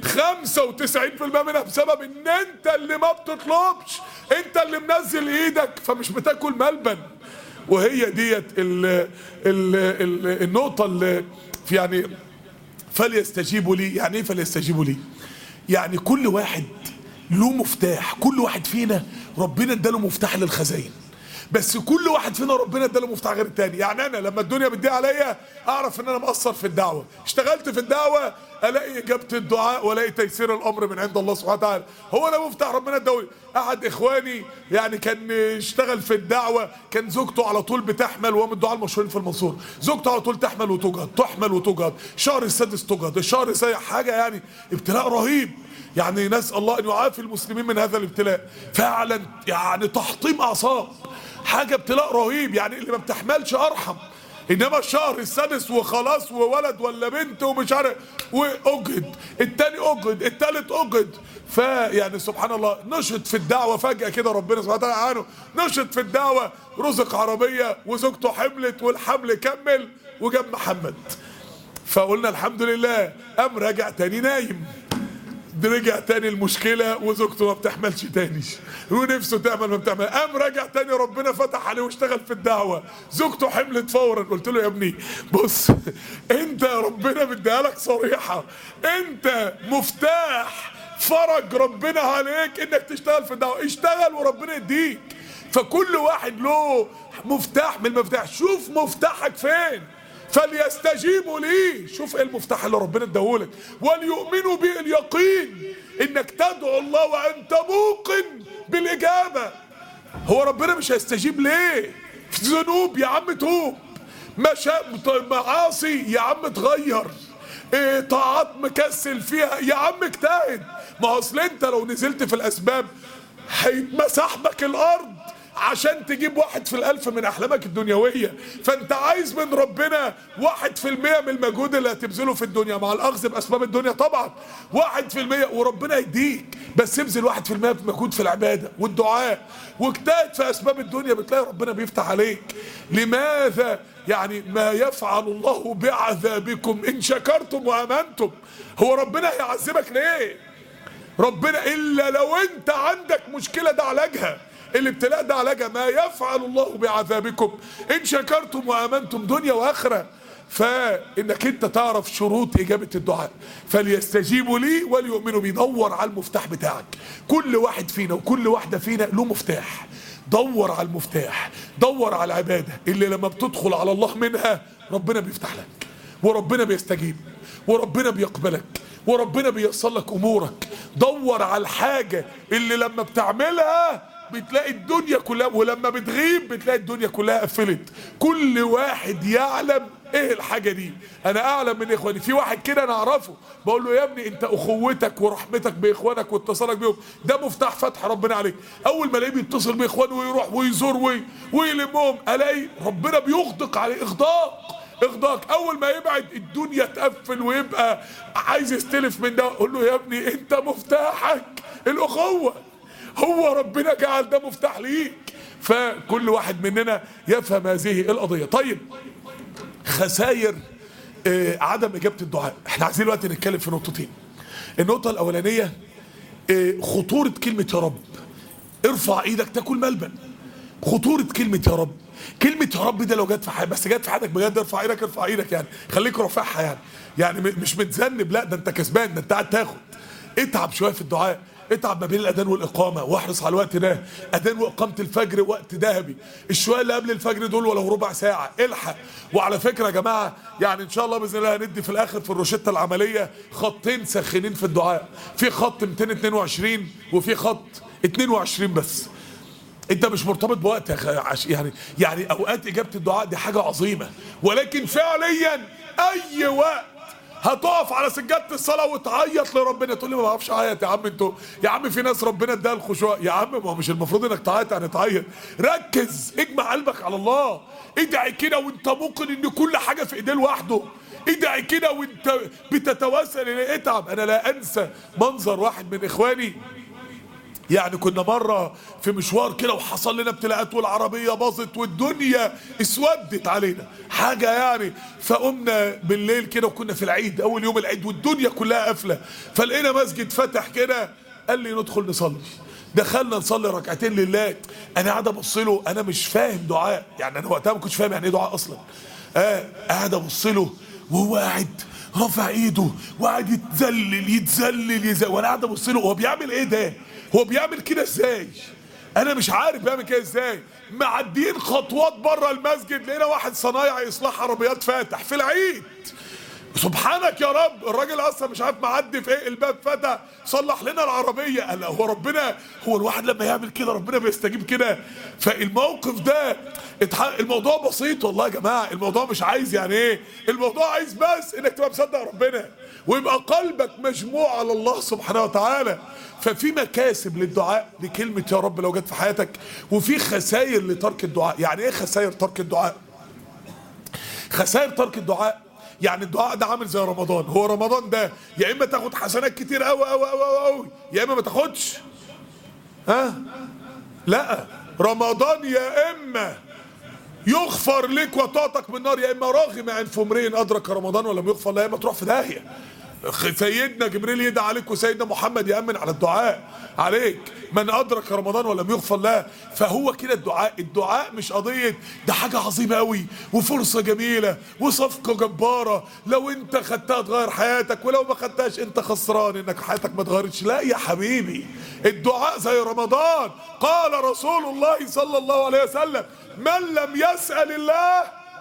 95% منها بسبب ان انت اللي ما بتطلبش انت اللي منزل ايدك فمش بتاكل ملبن وهي ديت ال ال ال النقطة اللي في يعني فليستجيبوا لي يعني ايه فليستجيبوا لي يعني كل واحد له مفتاح كل واحد فينا ربنا اداله مفتاح للخزائن بس كل واحد فينا ربنا اداله مفتاح غير التاني يعني انا لما الدنيا بتضيق عليا اعرف ان انا مقصر في الدعوه اشتغلت في الدعوه الاقي اجابه الدعاء والاقي تيسير الامر من عند الله سبحانه وتعالى هو ده مفتاح ربنا اداله احد اخواني يعني كان اشتغل في الدعوه كان زوجته على طول بتحمل وهو من الدعاء المشهورين في المنصوره زوجته على طول تحمل وتجهض تحمل وتجهض الشهر السادس تجهض الشهر السابع حاجه يعني ابتلاء رهيب يعني نسال الله ان يعافي المسلمين من هذا الابتلاء فعلا يعني تحطيم اعصاب حاجه ابتلاء رهيب يعني اللي ما بتحملش ارحم انما الشهر السادس وخلاص وولد ولا بنت ومش عارف واجهد التاني اجهد التالت اجهد فيعني سبحان الله نشط في الدعوه فجاه كده ربنا سبحانه وتعالى عنه نشط في الدعوه رزق عربيه وزوجته حملت والحمل كمل وجاب محمد فقلنا الحمد لله قام راجع تاني نايم رجع تاني المشكلة وزوجته ما بتحملش تاني ونفسه تعمل ما بتعمل قام رجع تاني ربنا فتح عليه واشتغل في الدعوة زوجته حملت فورا قلت له يا ابني بص انت ربنا مديها لك صريحة انت مفتاح فرج ربنا عليك انك تشتغل في الدعوة اشتغل وربنا يديك فكل واحد له مفتاح من المفتاح شوف مفتاحك فين فليستجيبوا لي شوف ايه المفتاح اللي ربنا اداهولك وليؤمنوا به اليقين انك تدعو الله وانت موقن بالاجابه هو ربنا مش هيستجيب ليه في ذنوب يا عم توب مشا... معاصي يا عم تغير إيه طاعات مكسل فيها يا عم اجتهد ما هو اصل انت لو نزلت في الاسباب هيتمسح بك الارض عشان تجيب واحد في الألف من أحلامك الدنيوية فأنت عايز من ربنا واحد في المية من المجهود اللي هتبذله في الدنيا مع الأخذ بأسباب الدنيا طبعا واحد في المية وربنا يديك بس ابذل واحد في المية في مجهود في العبادة والدعاء واجتهد في أسباب الدنيا بتلاقي ربنا بيفتح عليك لماذا يعني ما يفعل الله بعذابكم إن شكرتم وأمنتم هو ربنا هيعذبك ليه ربنا إلا لو أنت عندك مشكلة ده علاجها الابتلاء ده علاجها ما يفعل الله بعذابكم ان شكرتم وامنتم دنيا واخره فانك انت تعرف شروط اجابه الدعاء فليستجيبوا لي وليؤمنوا بي دور على المفتاح بتاعك كل واحد فينا وكل واحده فينا له مفتاح دور على المفتاح دور على العباده اللي لما بتدخل على الله منها ربنا بيفتح لك وربنا بيستجيب وربنا بيقبلك وربنا بييسر لك امورك دور على الحاجه اللي لما بتعملها بتلاقي الدنيا كلها ولما بتغيب بتلاقي الدنيا كلها قفلت كل واحد يعلم ايه الحاجه دي انا اعلم من اخواني في واحد كده انا اعرفه بقول له يا ابني انت اخوتك ورحمتك باخوانك واتصالك بيهم ده مفتاح فتح ربنا عليك اول ما الاقيه بيتصل باخوانه ويروح ويزور وي ويلمهم الاقي ربنا بيغدق عليه اغداق اغداق اول ما يبعد الدنيا تقفل ويبقى عايز يستلف من ده اقول له يا ابني انت مفتاحك الاخوه هو ربنا جعل ده مفتاح ليك فكل واحد مننا يفهم هذه القضيه طيب خسائر آه، عدم اجابه الدعاء احنا عايزين دلوقتي نتكلم في نقطتين النقطه الاولانيه آه، خطوره كلمه يا رب ارفع ايدك تاكل ملبن خطوره كلمه يا رب كلمه يا رب ده لو جت في حياتك بس جت في حياتك بجد ارفع ايدك ارفع ايدك يعني خليك رافعها يعني يعني م- مش متذنب لا ده انت كسبان ده انت قاعد تاخد اتعب شويه في الدعاء اتعب ما بين الاذان والاقامه واحرص على الوقت ده اذان واقامه الفجر وقت ذهبي الشويه اللي قبل الفجر دول ولو ربع ساعه الحق وعلى فكره يا جماعه يعني ان شاء الله باذن الله هندي في الاخر في الروشته العمليه خطين ساخنين في الدعاء في خط 222 وفي خط 22 بس انت مش مرتبط بوقت يا أخي، عش- يعني يعني اوقات اجابه الدعاء دي حاجه عظيمه ولكن فعليا اي وقت هتقف على سجاده الصلاه وتعيط لربنا تقول لي ما بعرفش اعيط يا عم انتوا يا عم في ناس ربنا اداها الخشوع يا عم ما هو مش المفروض انك تعيط يعني تعيط ركز اجمع قلبك على الله ادعي كده وانت موقن ان كل حاجه في ايديه لوحده ادعي كده وانت بتتوسل اليه اتعب انا لا انسى منظر واحد من اخواني يعني كنا مرة في مشوار كده وحصل لنا ابتلاءات والعربية باظت والدنيا اسودت علينا حاجة يعني فقمنا بالليل كده وكنا في العيد أول يوم العيد والدنيا كلها قافلة فلقينا مسجد فتح كده قال لي ندخل نصلي دخلنا نصلي ركعتين لله انا قاعد ابص له انا مش فاهم دعاء يعني انا وقتها ما كنتش فاهم يعني ايه دعاء اصلا اه قاعد ابص له وهو قاعد رافع ايده وقاعد يتذلل يتذلل يتذلل وانا قاعد ابص له هو بيعمل ايه ده هو بيعمل كده ازاي انا مش عارف بيعمل كده ازاي معديين خطوات بره المسجد لقينا واحد صنايعي اصلاح عربيات فاتح في العيد سبحانك يا رب الراجل اصلا مش عارف معدي في ايه الباب فتح صلح لنا العربيه قال هو ربنا هو الواحد لما يعمل كده ربنا بيستجيب كده فالموقف ده اتح- الموضوع بسيط والله يا جماعه الموضوع مش عايز يعني ايه الموضوع عايز بس انك تبقى مصدق ربنا ويبقى قلبك مجموع على الله سبحانه وتعالى ففي مكاسب للدعاء لكلمه يا رب لو جت في حياتك وفي خسائر لترك الدعاء يعني ايه خسائر ترك الدعاء خسائر ترك الدعاء يعني الدعاء ده عامل زي رمضان هو رمضان ده يا اما تاخد حسنات كتير قوي قوي قوي قوي يا اما ما تاخدش ها لا رمضان يا اما يغفر لك وتعتق من النار يا اما راغم عن امرئ ادرك رمضان ولم يغفر له يا اما تروح في داهيه خ- سيدنا جبريل يدعي عليك وسيدنا محمد يامن على الدعاء عليك من ادرك رمضان ولم يغفر له فهو كده الدعاء الدعاء مش قضيه ده حاجه عظيمه قوي وفرصه جميله وصفقه جباره لو انت خدتها تغير حياتك ولو ما خدتهاش انت خسران انك حياتك ما اتغيرتش لا يا حبيبي الدعاء زي رمضان قال رسول الله صلى الله عليه وسلم من لم يسأل الله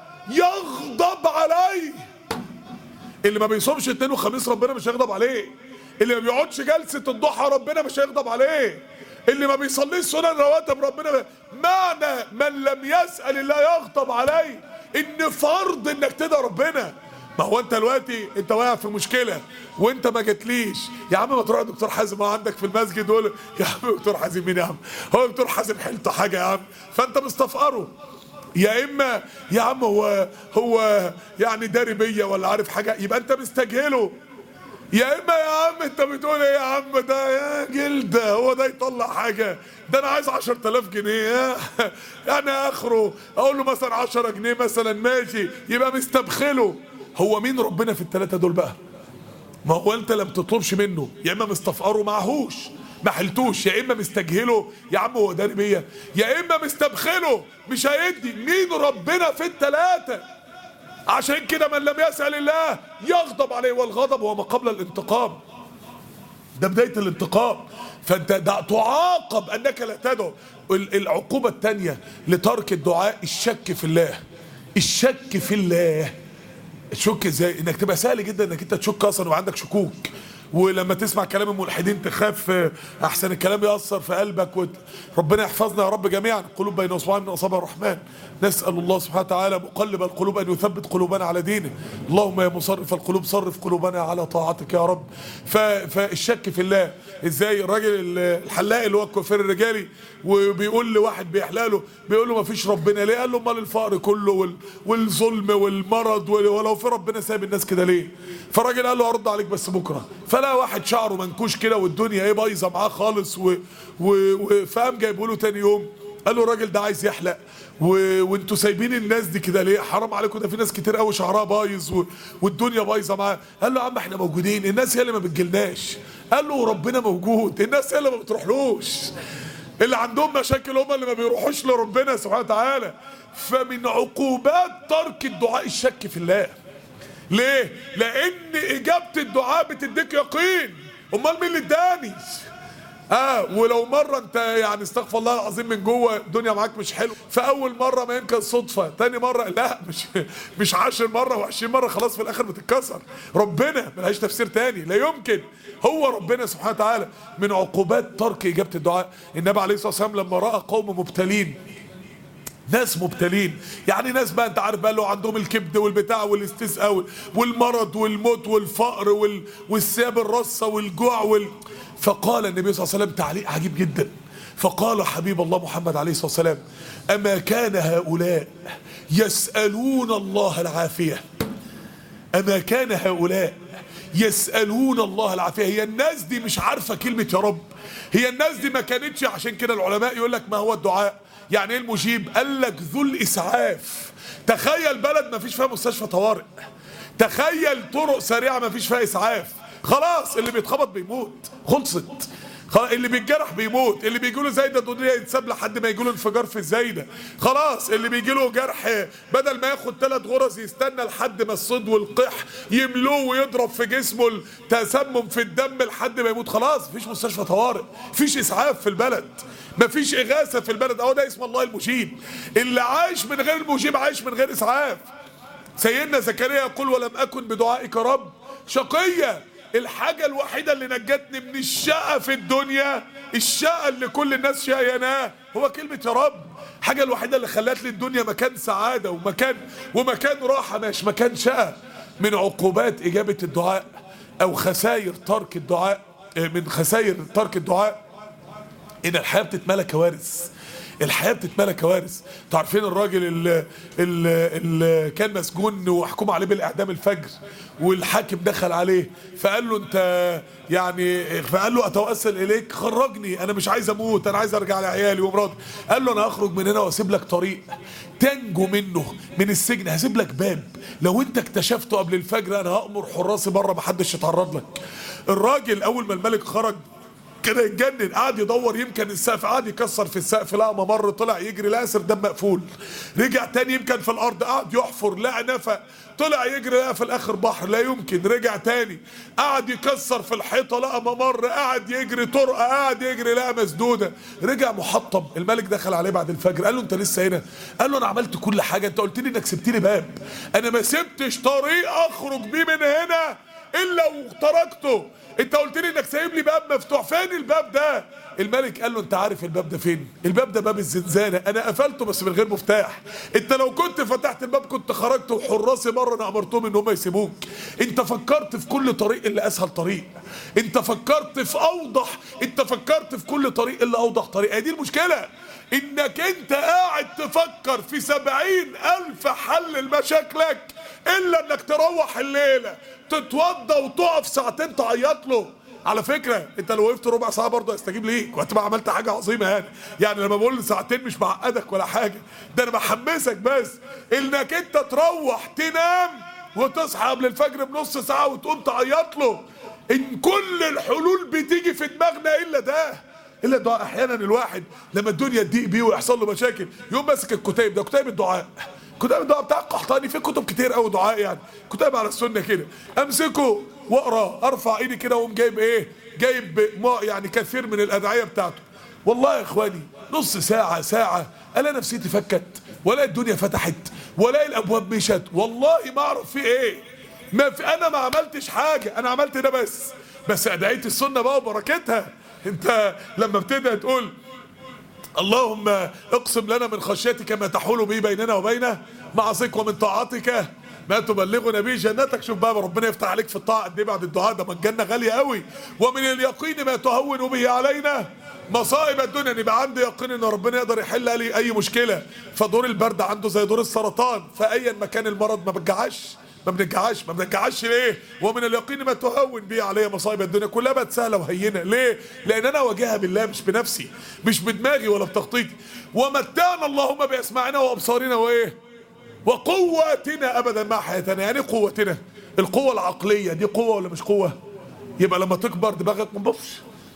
يغضب عليه اللي ما بيصومش اثنين وخميس ربنا مش هيغضب عليه اللي ما بيقعدش جلسة الضحى ربنا مش هيغضب عليه اللي ما بيصليش سنن رواتب ربنا ب... معنى من لم يسأل الله يغضب عليه ان فرض انك تدعي ربنا ما هو انت دلوقتي انت واقع في مشكله وانت ما جاتليش يا عم ما تروح دكتور حازم هو عندك في المسجد وقول له، يا عم دكتور حازم مين يا عم هو دكتور حازم حيلته حاجه يا عم فانت مستفقره يا اما يا عم هو هو يعني داري بيا ولا عارف حاجه يبقى انت مستجهله يا اما يا عم انت بتقول ايه يا عم ده يا جلده هو ده يطلع حاجه ده انا عايز 10000 جنيه يعني اخره اقول له مثلا 10 جنيه مثلا ماشي يبقى مستبخله هو مين ربنا في الثلاثه دول بقى ما هو انت لم تطلبش منه يا اما مستفقره معهوش ما حلتوش يا اما مستجهله يا عم هو داري بيا يا اما مستبخله مش هيدي مين ربنا في الثلاثه عشان كده من لم يسأل الله يغضب عليه والغضب هو ما قبل الانتقام ده بداية الانتقام فانت ده تعاقب انك لا تدعو ال- العقوبة التانية لترك الدعاء الشك في الله الشك في الله تشك ازاي انك تبقى سهل جدا انك انت تشك اصلا وعندك شكوك ولما تسمع كلام الملحدين تخاف آه، احسن الكلام ياثر في قلبك وت... ربنا يحفظنا يا رب جميعا قلوب بين اصبعين من اصابع الرحمن نسال الله سبحانه وتعالى مقلب القلوب ان يثبت قلوبنا على دينه اللهم يا مصرف القلوب صرف قلوبنا على طاعتك يا رب ف... فالشك في الله ازاي الراجل ال- الحلاق اللي هو الكوافير الرجالي وبيقول لواحد بيحلق له بيقول له ما فيش ربنا ليه قال له امال الفقر كله وال... والظلم والمرض وال- ولو في ربنا سايب الناس كده ليه فالراجل قال له هرد عليك بس بكره فلا واحد شعره منكوش كده والدنيا ايه بايظه معاه خالص و... و... و... فقام جايبه له تاني يوم قال له الراجل ده عايز يحلق و... وانتوا سايبين الناس دي كده ليه حرام عليكم ده في ناس كتير قوي شعرها بايظ و... والدنيا بايظه معاه قال له يا عم احنا موجودين الناس هي اللي ما بتجيلناش قال له ربنا موجود الناس هي اللي ما بتروحلوش اللي عندهم مشاكل هم اللي ما بيروحوش لربنا سبحانه وتعالى فمن عقوبات ترك الدعاء الشك في الله ليه لان اجابه الدعاء بتديك يقين امال مين اللي اداني اه ولو مره انت يعني استغفر الله العظيم من جوه الدنيا معاك مش حلو فاول مره ما يمكن صدفه تاني مره لا مش مش عشر مره و20 مره خلاص في الاخر بتتكسر ربنا ملهاش تفسير تاني لا يمكن هو ربنا سبحانه وتعالى من عقوبات ترك اجابه الدعاء النبي عليه الصلاه والسلام لما راى قوم مبتلين ناس مبتلين يعني ناس بقى انت عارف بقى اللي هو عندهم الكبد والبتاع والاستسقاء وال- والمرض والموت والفقر وال... والثياب الرصه والجوع وال... فقال النبي صلى الله عليه وسلم تعليق عجيب جدا فقال حبيب الله محمد عليه الصلاه والسلام اما كان هؤلاء يسالون الله العافيه أما كان هؤلاء يسألون الله العافية هي الناس دي مش عارفة كلمة يا رب هي الناس دي ما كانتش عشان كده العلماء يقول لك ما هو الدعاء يعني ايه المجيب قال لك ذو الإسعاف تخيل بلد ما فيش فيها مستشفى طوارئ تخيل طرق سريعة ما فيش فيها إسعاف خلاص اللي بيتخبط بيموت خلصت خلاص اللي بيتجرح بيموت اللي بيجي له زايده دنيا يتساب لحد ما يجي له انفجار في الزايده خلاص اللي بيجي له جرح بدل ما ياخد ثلاث غرز يستنى لحد ما الصد والقح يملوه ويضرب في جسمه التسمم في الدم لحد ما يموت خلاص مفيش مستشفى طوارئ مفيش اسعاف في البلد مفيش اغاثه في البلد اهو ده اسم الله المجيب اللي عايش من غير المجيب عايش من غير اسعاف سيدنا زكريا يقول ولم اكن بدعائك رب شقيا الحاجة الوحيدة اللي نجتني من الشقة في الدنيا الشقة اللي كل الناس شقياناه هو كلمة يا رب الحاجة الوحيدة اللي خلت لي الدنيا مكان سعادة ومكان ومكان راحة مش مكان شقة من عقوبات إجابة الدعاء أو خسائر ترك الدعاء من خسائر ترك الدعاء ان الحياه بتتملى كوارث الحياه بتتملى كوارث تعرفين الراجل اللي, اللي كان مسجون وحكم عليه بالاعدام الفجر والحاكم دخل عليه فقال له انت يعني فقال له اتوسل اليك خرجني انا مش عايز اموت انا عايز ارجع لعيالي ومراتي قال له انا هخرج من هنا واسيب لك طريق تنجو منه من السجن هسيب لك باب لو انت اكتشفته قبل الفجر انا هامر حراسي بره محدش يتعرض لك الراجل اول ما الملك خرج كده يتجنن قعد يدور يمكن السقف قعد يكسر في السقف لقى ممر طلع يجري لقى سرداب مقفول رجع تاني يمكن في الارض قعد يحفر لقى نفق طلع يجري لقى في الاخر بحر لا يمكن رجع تاني قعد يكسر في الحيطه لقى ممر قعد يجري طرقه قعد يجري لقى مسدوده رجع محطم الملك دخل عليه بعد الفجر قال له انت لسه هنا قال له انا عملت كل حاجه انت قلت لي انك سبت لي باب انا ما سبتش طريق اخرج بيه من هنا الا وتركته انت قلت لي انك سايب لي باب مفتوح فين الباب ده الملك قال له انت عارف الباب ده فين الباب ده باب الزنزانه انا قفلته بس من غير مفتاح انت لو كنت فتحت الباب كنت خرجت وحراسي بره انا امرتهم ان هم يسيبوك انت فكرت في كل طريق اللي اسهل طريق انت فكرت في اوضح انت فكرت في كل طريق اللي اوضح طريق هي دي المشكله انك انت قاعد تفكر في سبعين الف حل لمشاكلك الا انك تروح الليله تتوضى وتقف ساعتين تعيط له على فكره انت لو وقفت ربع ساعه برضه هيستجيب ليك وهتبقى عملت حاجه عظيمه يعني يعني لما بقول ساعتين مش بعقدك ولا حاجه ده انا بحمسك بس انك انت تروح تنام وتصحى قبل الفجر بنص ساعه وتقوم تعيط له ان كل الحلول بتيجي في دماغنا الا ده الا الدعاء احيانا الواحد لما الدنيا تضيق بيه ويحصل له مشاكل يقوم ماسك الكتيب ده كتيب الدعاء كتاب الدعاء بتاع القحطاني في كتب كتير قوي دعاء يعني كتاب على السنه كده امسكه واقرا ارفع ايدي كده واقوم جايب ايه جايب ما يعني كثير من الادعيه بتاعته والله يا اخواني نص ساعه ساعه الا نفسيتي فكت ولا الدنيا فتحت ولا الابواب مشت والله ما اعرف في ايه ما في انا ما عملتش حاجه انا عملت ده بس بس ادعيه السنه بقى وبركتها انت لما بتبدا تقول اللهم اقسم لنا من خشيتك ما تحول به بيننا وبين معصيك ومن طاعتك ما تبلغنا به جنتك شوف بقى ربنا يفتح عليك في الطاعه قد ايه بعد الدعاء ده ما الجنه غاليه قوي ومن اليقين ما تهون به علينا مصائب الدنيا ان يبقى عندي يقين ان ربنا يقدر يحل لي اي مشكله فدور البرد عنده زي دور السرطان فايا ما كان المرض ما بتجعش ما بنرجعش ما بنرجعش ليه ومن اليقين ما تهون به علي مصائب الدنيا كلها بقت سهله وهينه ليه لان انا واجهها بالله مش بنفسي مش بدماغي ولا بتخطيطي ومتعنا اللهم باسماعنا وابصارنا وايه وقواتنا ابدا مع حياتنا يعني إيه قوتنا القوه العقليه دي قوه ولا مش قوه يبقى لما تكبر دماغك ما تبصش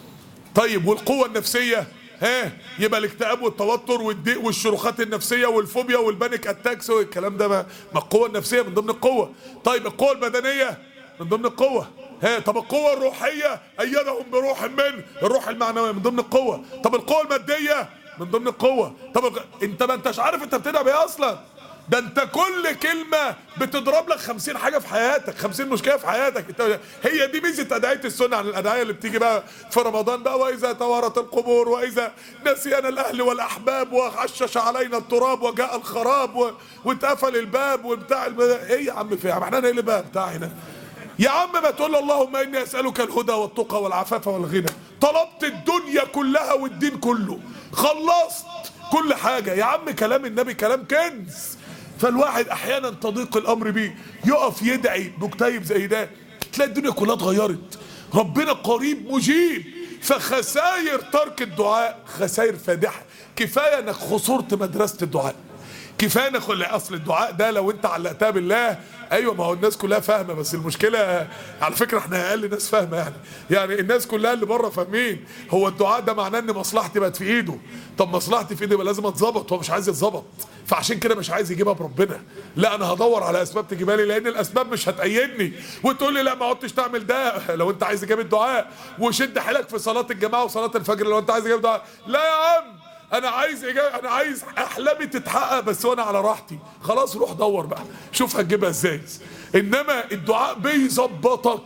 طيب والقوة النفسية ها يبقى الاكتئاب والتوتر والضيق والشروخات النفسية والفوبيا والبانيك اتاكس والكلام ده ما, ما القوة النفسية من ضمن القوة طيب القوة البدنية من ضمن القوة ها طب القوة الروحية أيدهم بروح من الروح المعنوية من ضمن القوة طب القوة المادية من ضمن القوة طب الق- انت ما انتش عارف انت بتدعي بايه اصلا ده انت كل كلمة بتضرب لك خمسين حاجة في حياتك خمسين مشكلة في حياتك انت هي دي ميزة أدعية السنة عن الأدعية اللي بتيجي بقى في رمضان بقى وإذا توارت القبور وإذا نسينا الأهل والأحباب وعشش علينا التراب وجاء الخراب و... واتقفل الباب وبتاع الب... ايه يا عم في يا عم احنا ايه اللي بقى بتاع هنا يا عم ما تقول اللهم اني اسالك الهدى والتقى والعفاف والغنى طلبت الدنيا كلها والدين كله خلصت كل حاجه يا عم كلام النبي كلام كنز فالواحد احيانا تضيق الامر بيه يقف يدعي مكتئب زي ده تلاقي الدنيا كلها اتغيرت ربنا قريب مجيب فخساير ترك الدعاء خساير فادحه كفايه انك خسرت مدرسه الدعاء كفايه ناخد اصل الدعاء ده لو انت علقتها بالله ايوه ما هو الناس كلها فاهمه بس المشكله على فكره احنا اقل ناس فاهمه يعني يعني الناس كلها اللي بره فاهمين هو الدعاء ده معناه ان مصلحتي بقت في ايده طب مصلحتي في ايدي يبقى لازم اتظبط هو مش عايز يتظبط فعشان كده مش عايز يجيبها بربنا لا انا هدور على اسباب تجيبها لي لان الاسباب مش هتأيدني وتقول لي لا ما عدتش تعمل ده لو انت عايز اجابه دعاء وشد حيلك في صلاه الجماعه وصلاه الفجر لو انت عايز اجابه دعاء لا يا عم انا عايز إجابة انا عايز احلامي تتحقق بس وانا على راحتي خلاص روح دور بقى شوف هتجيبها ازاي انما الدعاء بيظبطك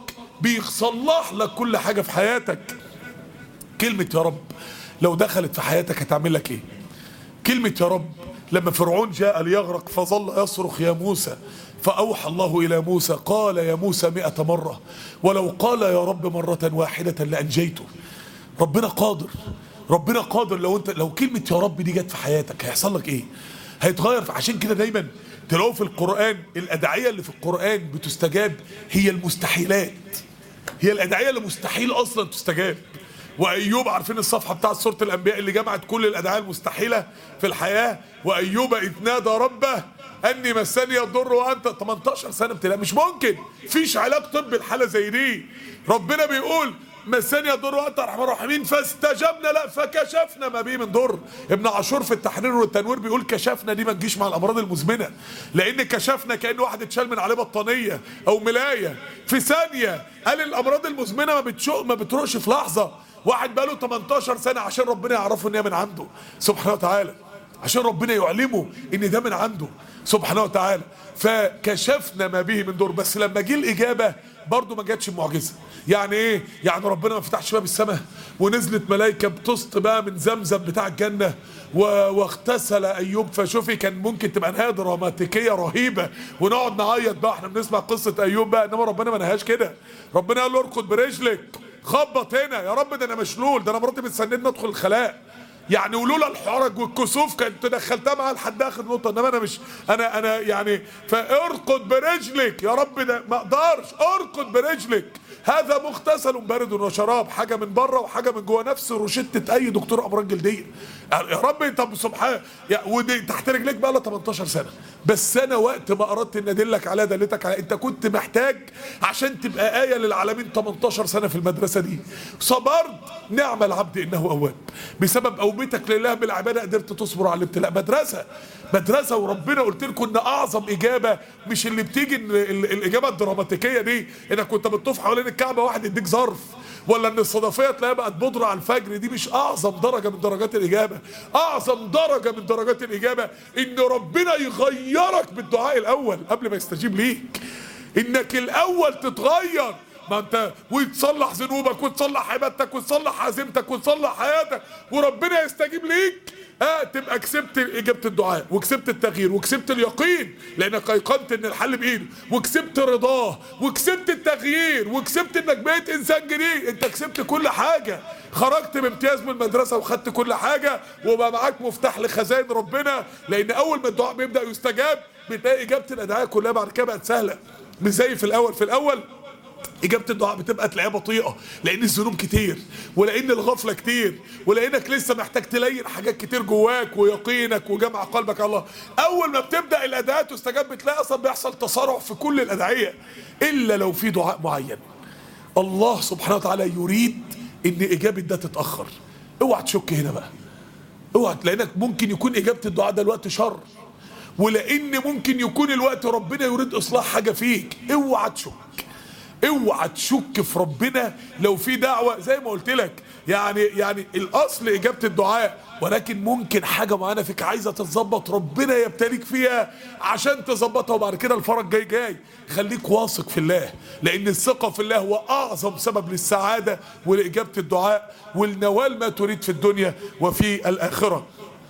بيصلح لك كل حاجه في حياتك كلمه يا رب لو دخلت في حياتك هتعمل لك ايه كلمه يا رب لما فرعون جاء ليغرق فظل يصرخ يا موسى فأوحى الله إلى موسى قال يا موسى مئة مرة ولو قال يا رب مرة واحدة لأنجيته ربنا قادر ربنا قادر لو انت لو كلمة يا رب دي جت في حياتك هيحصل لك ايه هيتغير عشان كده دايما تلاقوا في القرآن الأدعية اللي في القرآن بتستجاب هي المستحيلات هي الأدعية اللي مستحيل أصلا تستجاب وأيوب عارفين الصفحة بتاعت سورة الأنبياء اللي جمعت كل الأدعية المستحيلة في الحياة وأيوب إذ نادى ربه أني مسني الضر وأنت 18 سنة ابتلاء مش ممكن فيش علاج طبي الحالة زي دي ربنا بيقول مسني الضر وانت ارحم الراحمين فاستجبنا لا فكشفنا ما به من ضر ابن عاشور في التحرير والتنوير بيقول كشفنا دي ما تجيش مع الامراض المزمنه لان كشفنا كان واحد اتشال من عليه بطانيه او ملايه في ثانيه قال الامراض المزمنه ما بتشق ما بتروقش في لحظه واحد بقاله 18 سنه عشان ربنا يعرفه ان هي من عنده سبحانه وتعالى عشان ربنا يعلمه ان ده من عنده سبحانه وتعالى فكشفنا ما به من دور بس لما جه الاجابه برضه ما جاتش المعجزه يعني ايه يعني ربنا ما فتحش باب السماء ونزلت ملائكه بتسط بقى من زمزم بتاع الجنه و... واغتسل ايوب فشوفي كان ممكن تبقى نهايه دراماتيكيه رهيبه ونقعد نعيط بقى احنا بنسمع قصه ايوب بقى انما ربنا ما نهاش كده ربنا قال له اركض برجلك خبط هنا يا رب ده انا مشلول ده انا مراتي بتسندني ادخل الخلاء يعني ولولا الحرج والكسوف كنت دخلتها معاه لحد اخر نقطه انما انا مش انا انا يعني فارقد برجلك يا رب ده ما اقدرش ارقد برجلك هذا مغتسل بارد وشراب حاجه من بره وحاجه من جوه نفس روشته اي دكتور امراض جلديه يا رب طب سبحان يا ودي تحت رجليك بقى لها 18 سنه بس انا وقت ما اردت ان ادلك عليها دلتك على انت كنت محتاج عشان تبقى ايه للعالمين 18 سنه في المدرسه دي صبرت نعم العبد انه اواب بسبب اوبتك لله بالعباده قدرت تصبر على الابتلاء مدرسه مدرسه وربنا قلت لكم ان اعظم اجابه مش اللي بتيجي ال- ال- الاجابه الدراماتيكيه دي انك كنت بتطوف حوالين الكعبه واحد يديك ظرف ولا ان الصدفيه تلاقيها بقت بودره على الفجر دي مش اعظم درجه من درجات الاجابه اعظم درجه من درجات الاجابه ان ربنا يغيرك بالدعاء الاول قبل ما يستجيب ليك انك الاول تتغير ما انت وتصلح ذنوبك وتصلح عبادتك وتصلح عزيمتك وتصلح حياتك وربنا يستجيب ليك اه تبقى كسبت اجابه الدعاء وكسبت التغيير وكسبت اليقين لانك ايقنت ان الحل بايده وكسبت رضاه وكسبت التغيير وكسبت انك بقيت انسان جديد انت كسبت كل حاجه خرجت بامتياز من المدرسه وخدت كل حاجه وبقى معاك مفتاح لخزائن ربنا لان اول ما الدعاء بيبدا يستجاب بتلاقي اجابه الادعيه كلها بعد كده بقت سهله مش زي في الاول في الاول اجابه الدعاء بتبقى تلاقيها بطيئه لان الذنوب كتير ولان الغفله كتير ولانك لسه محتاج تلين حاجات كتير جواك ويقينك وجمع قلبك على الله اول ما بتبدا الادعيه تستجاب بتلاقي اصلا بيحصل تسارع في كل الادعيه الا لو في دعاء معين الله سبحانه وتعالى يريد ان اجابه ده تتاخر اوعى تشك هنا بقى اوعى لانك ممكن يكون اجابه الدعاء ده الوقت شر ولان ممكن يكون الوقت ربنا يريد اصلاح حاجه فيك اوعى تشك اوعى تشك في ربنا لو في دعوه زي ما قلت لك يعني يعني الاصل اجابه الدعاء ولكن ممكن حاجه معينه فيك عايزه تتظبط ربنا يبتليك فيها عشان تظبطها وبعد كده الفرج جاي جاي خليك واثق في الله لان الثقه في الله هو اعظم سبب للسعاده ولاجابه الدعاء والنوال ما تريد في الدنيا وفي الاخره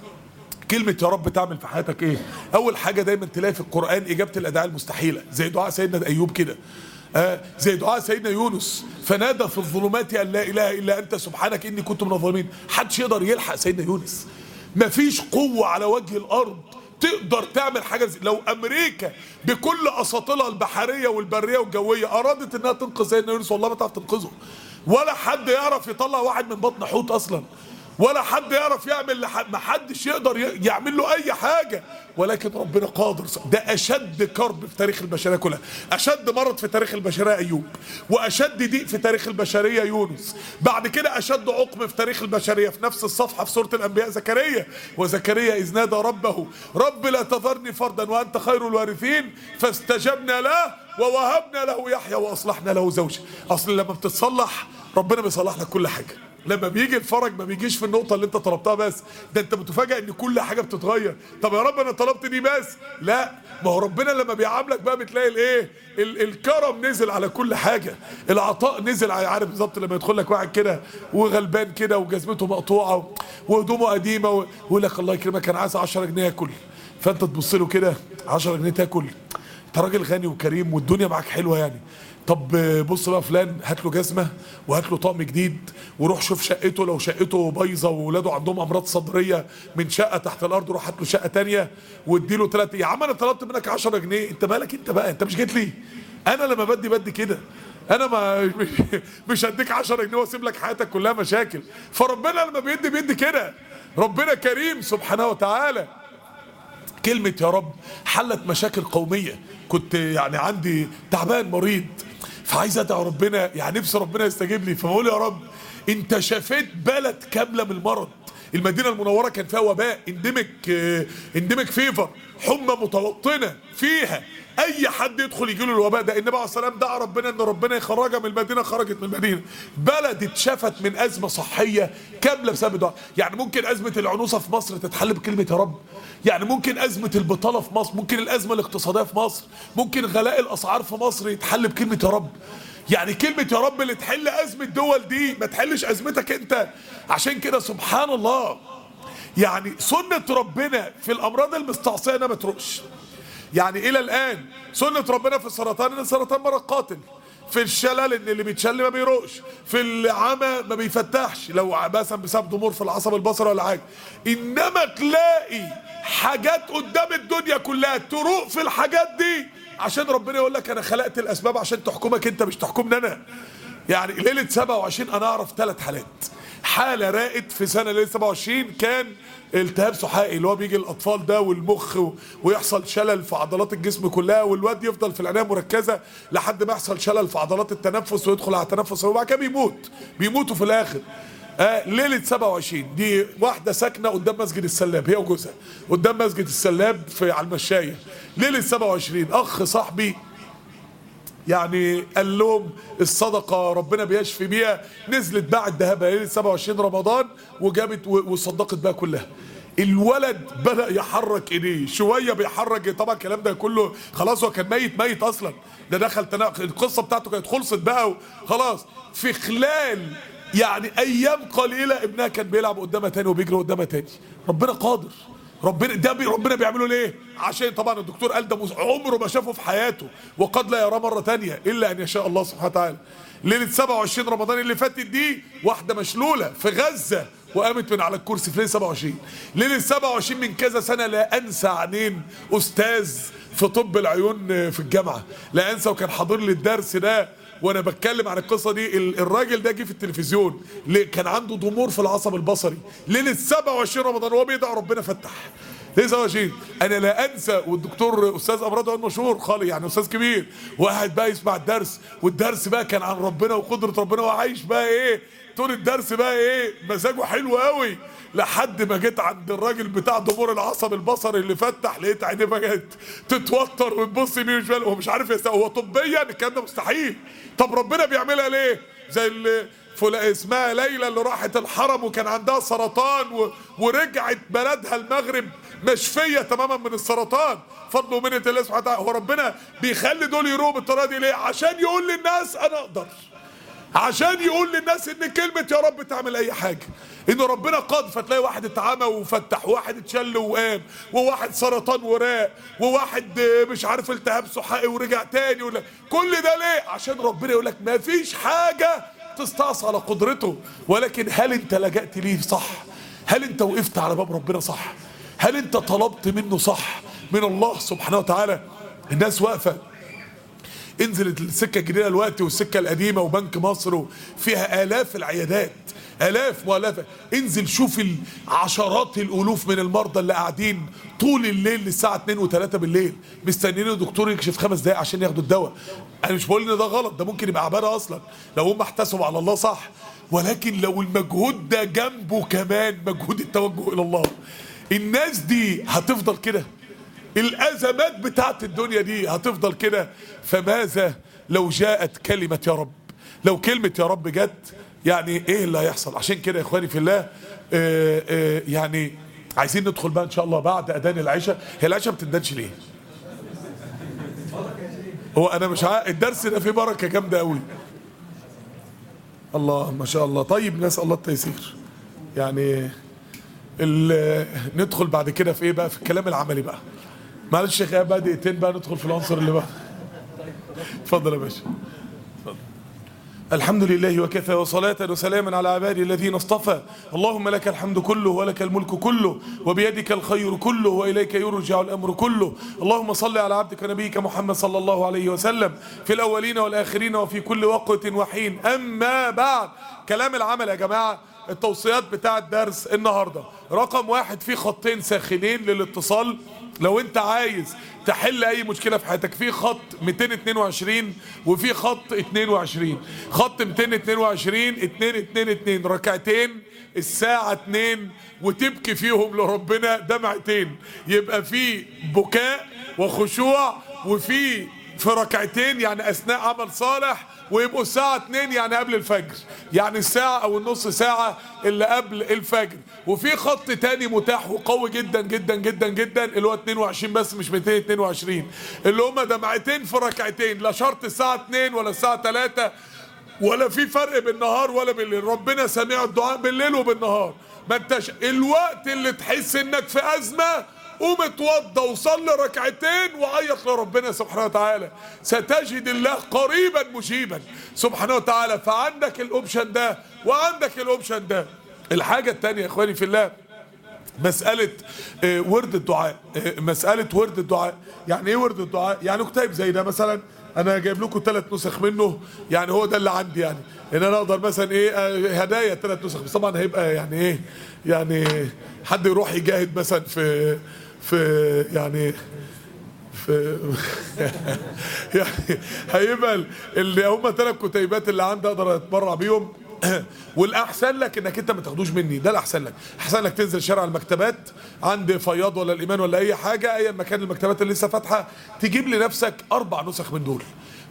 كلمة يا رب تعمل في حياتك ايه؟ أول حاجة دايما تلاقي في القرآن إجابة الأدعاء المستحيلة زي دعاء سيدنا أيوب كده آه زي دعاء سيدنا يونس فنادى في الظلمات أن لا إله إلا أنت سبحانك إني كنت من الظالمين حدش يقدر يلحق سيدنا يونس مفيش قوة على وجه الأرض تقدر تعمل حاجة زي لو أمريكا بكل أساطيلها البحرية والبرية والجوية أرادت إنها تنقذ سيدنا يونس والله ما تعرف تنقذه ولا حد يعرف يطلع واحد من بطن حوت أصلا ولا حد يعرف يعمل لحد ما حدش يقدر يعمل له اي حاجه ولكن ربنا قادر ده اشد كرب في تاريخ البشريه كلها اشد مرض في تاريخ البشريه ايوب واشد ضيق في تاريخ البشريه يونس بعد كده اشد عقم في تاريخ البشريه في نفس الصفحه في سوره الانبياء زكريا وزكريا اذ نادى ربه رب لا تذرني فردا وانت خير الوارثين فاستجبنا له ووهبنا له يحيى واصلحنا له زوجه اصل لما بتتصلح ربنا بيصلح لك كل حاجه لما بيجي الفرج ما بيجيش في النقطة اللي انت طلبتها بس ده انت بتفاجئ ان كل حاجة بتتغير طب يا رب انا طلبت دي بس لا ما هو ربنا لما بيعاملك بقى بتلاقي الايه ال- الكرم نزل على كل حاجة العطاء نزل على عارف بالظبط لما يدخل لك واحد كده وغلبان كده وجزمته مقطوعة وهدومه قديمة ويقول لك الله يكرمك انا عايز 10 جنيه اكل فانت تبص له كده 10 جنيه تاكل انت راجل غني وكريم والدنيا معاك حلوه يعني طب بص بقى فلان هات له جزمه وهات له طقم جديد وروح شوف شقته لو شقته بايظه واولاده عندهم امراض صدريه من شقه تحت الارض روح هات له شقه تانية وادي له ثلاث يا عم انا طلبت منك 10 جنيه انت مالك انت بقى انت مش جيت لي انا لما بدي بدي كده انا ما مش, مش هديك 10 جنيه واسيب لك حياتك كلها مشاكل فربنا لما بيدي بيدي كده ربنا كريم سبحانه وتعالى كلمة يا رب حلت مشاكل قومية كنت يعني عندي تعبان مريض فعايز ادعو ربنا يعني نفسي ربنا يستجيب لي فبقول يا رب انت شفيت بلد كاملة من المرض المدينة المنورة كان فيها وباء اندمك اندمك فيفر حمى متوطنة فيها اي حد يدخل يجي له الوباء ده النبي عليه الصلاه والسلام دعا ربنا ان ربنا يخرجها من المدينه خرجت من المدينه بلد اتشفت من ازمه صحيه كامله بسبب ده يعني ممكن ازمه العنوسه في مصر تتحل بكلمه يا رب يعني ممكن ازمه البطاله في مصر ممكن الازمه الاقتصاديه في مصر ممكن غلاء الاسعار في مصر يتحل بكلمه يا رب يعني كلمة يا رب اللي تحل أزمة دول دي ما تحلش أزمتك أنت عشان كده سبحان الله يعني سنة ربنا في الأمراض المستعصية أنا ما تروقش يعني الى الان سنه ربنا في السرطان ان السرطان مرض قاتل في الشلل ان اللي بيتشل ما بيروقش في العمى ما بيفتحش لو مثلا بسبب ضمور في العصب البصري ولا حاجه انما تلاقي حاجات قدام الدنيا كلها تروق في الحاجات دي عشان ربنا يقول لك انا خلقت الاسباب عشان تحكمك انت مش تحكمني انا يعني ليله 27 انا اعرف ثلاث حالات حاله راقت في سنه ليله 27 كان التهاب سحائي اللي هو بيجي الاطفال ده والمخ و... ويحصل شلل في عضلات الجسم كلها والواد يفضل في العنايه مركزه لحد ما يحصل شلل في عضلات التنفس ويدخل على التنفس وبعد كده بيموت بيموتوا في الاخر آه ليله 27 دي واحده ساكنه قدام مسجد السلاب هي وجوزها قدام مسجد السلاب في على المشايه ليله 27 اخ صاحبي يعني قال لهم الصدقة ربنا بيشفي بيها نزلت باعت ذهبها ليلة 27 رمضان وجابت وصدقت بها كلها الولد بدأ يحرك ايديه شوية بيحرك طبعا الكلام ده كله خلاص هو كان ميت ميت اصلا ده دخل تنا... القصة بتاعته كانت خلصت بقى خلاص في خلال يعني ايام قليلة ابنها كان بيلعب قدامها تاني وبيجري قدامها تاني ربنا قادر ربنا ده بي ربنا بيعمله ليه عشان طبعا الدكتور قال ده عمره ما شافه في حياته وقد لا يراه مرة تانية الا ان يشاء الله سبحانه وتعالى ليلة 27 رمضان اللي فاتت دي واحدة مشلولة في غزة وقامت من على الكرسي في ليله 27 ليله 27 من كذا سنه لا انسى عينين استاذ في طب العيون في الجامعه لا انسى وكان حاضر لي الدرس ده وانا بتكلم عن القصه دي الراجل ده جه في التلفزيون كان عنده ضمور في العصب البصري ليله 27 رمضان وهو بيدعي ربنا فتح ليه 27 انا لا انسى والدكتور استاذ امراض عيون مشهور خالص يعني استاذ كبير وقاعد بقى يسمع الدرس والدرس بقى كان عن ربنا وقدره ربنا وعايش بقى ايه طول الدرس بقى ايه مزاجه حلو قوي لحد ما جيت عند الراجل بتاع ضمور العصب البصري اللي فتح لقيت عينيه بقت تتوتر وتبص يمين وشمال هو مش عارف يستوى هو طبيا الكلام ده مستحيل طب ربنا بيعملها ليه زي اللي فلا اسمها ليلى اللي راحت الحرم وكان عندها سرطان و... ورجعت بلدها المغرب مشفيه تماما من السرطان فضل ومنه الله سبحانه وتعالى هو ربنا بيخلي دول يروحوا بالطريقه دي ليه عشان يقول للناس انا اقدر عشان يقول للناس ان كلمة يا رب تعمل اي حاجة ان ربنا قاد فتلاقي واحد اتعمى وفتح وواحد اتشل وقام وواحد سرطان وراق وواحد مش عارف التهاب سحائي ورجع تاني ولا كل ده ليه عشان ربنا يقول لك ما فيش حاجة تستعصى على قدرته ولكن هل انت لجأت ليه صح هل انت وقفت على باب ربنا صح هل انت طلبت منه صح من الله سبحانه وتعالى الناس واقفه انزلت السكه الجديده دلوقتي والسكه القديمه وبنك مصر فيها الاف العيادات الاف مؤلفه انزل شوف عشرات الالوف من المرضى اللي قاعدين طول الليل للساعه 2 و3 بالليل مستنيين الدكتور يكشف خمس دقايق عشان ياخدوا الدواء انا مش بقول ان ده غلط ده ممكن يبقى عباده اصلا لو هم احتسبوا على الله صح ولكن لو المجهود ده جنبه كمان مجهود التوجه الى الله الناس دي هتفضل كده الازمات بتاعت الدنيا دي هتفضل كده فماذا لو جاءت كلمة يا رب لو كلمة يا رب جت يعني ايه اللي هيحصل عشان كده يا اخواني في الله آآ آآ يعني عايزين ندخل بقى ان شاء الله بعد اذان العشاء هي العشاء ما بتدنش ليه هو انا مش عارف الدرس ده فيه بركه جامده قوي الله ما شاء الله طيب نسال الله التيسير يعني ندخل بعد كده في ايه بقى في الكلام العملي بقى معلش يا اخي بقى دقيقتين بقى ندخل في العنصر اللي بقى اتفضل يا باشا الحمد لله وكفى وصلاة وسلاما على عبادي الذين اصطفى اللهم لك الحمد كله ولك الملك كله وبيدك الخير كله وإليك يرجع الأمر كله اللهم صل على عبدك نبيك محمد صلى الله عليه وسلم في الأولين والآخرين وفي كل وقت وحين أما بعد كلام العمل يا جماعة التوصيات بتاع الدرس النهاردة رقم واحد في خطين ساخنين للاتصال لو انت عايز تحل اي مشكله في حياتك في خط 222 وفي خط 22 خط 222 2 2 2 ركعتين الساعة 2 وتبكي فيهم لربنا دمعتين يبقى في بكاء وخشوع وفي في ركعتين يعني اثناء عمل صالح ويبقوا الساعة 2 يعني قبل الفجر يعني الساعة او النص ساعة اللي قبل الفجر وفي خط تاني متاح وقوي جدا جدا جدا جدا اللي هو 22 بس مش 222 اللي هما دمعتين في ركعتين لا شرط الساعة 2 ولا الساعة 3 ولا في فرق بالنهار ولا بالليل ربنا سميع الدعاء بالليل وبالنهار ما انتش الوقت اللي تحس انك في ازمه قوم اتوضى وصلي ركعتين وعيط لربنا سبحانه وتعالى ستجد الله قريبا مجيبا سبحانه وتعالى فعندك الاوبشن ده وعندك الاوبشن ده الحاجة التانية يا اخواني في الله مسألة آه، ورد الدعاء آه، مسألة ورد الدعاء يعني ايه ورد الدعاء يعني كتاب زي ده مثلا انا جايب لكم ثلاث نسخ منه يعني هو ده اللي عندي يعني ان انا اقدر مثلا ايه آه، هدايا ثلاث نسخ بس طبعا هيبقى يعني ايه يعني حد يروح يجاهد مثلا في في يعني في يعني هيبقى اللي هم ثلاث كتيبات اللي عندي اقدر اتبرع بيهم والاحسن لك انك انت ما تاخدوش مني ده الاحسن لك احسن لك تنزل شارع المكتبات عند فياض ولا الايمان ولا اي حاجه اي مكان المكتبات اللي لسه فاتحه تجيب لنفسك اربع نسخ من دول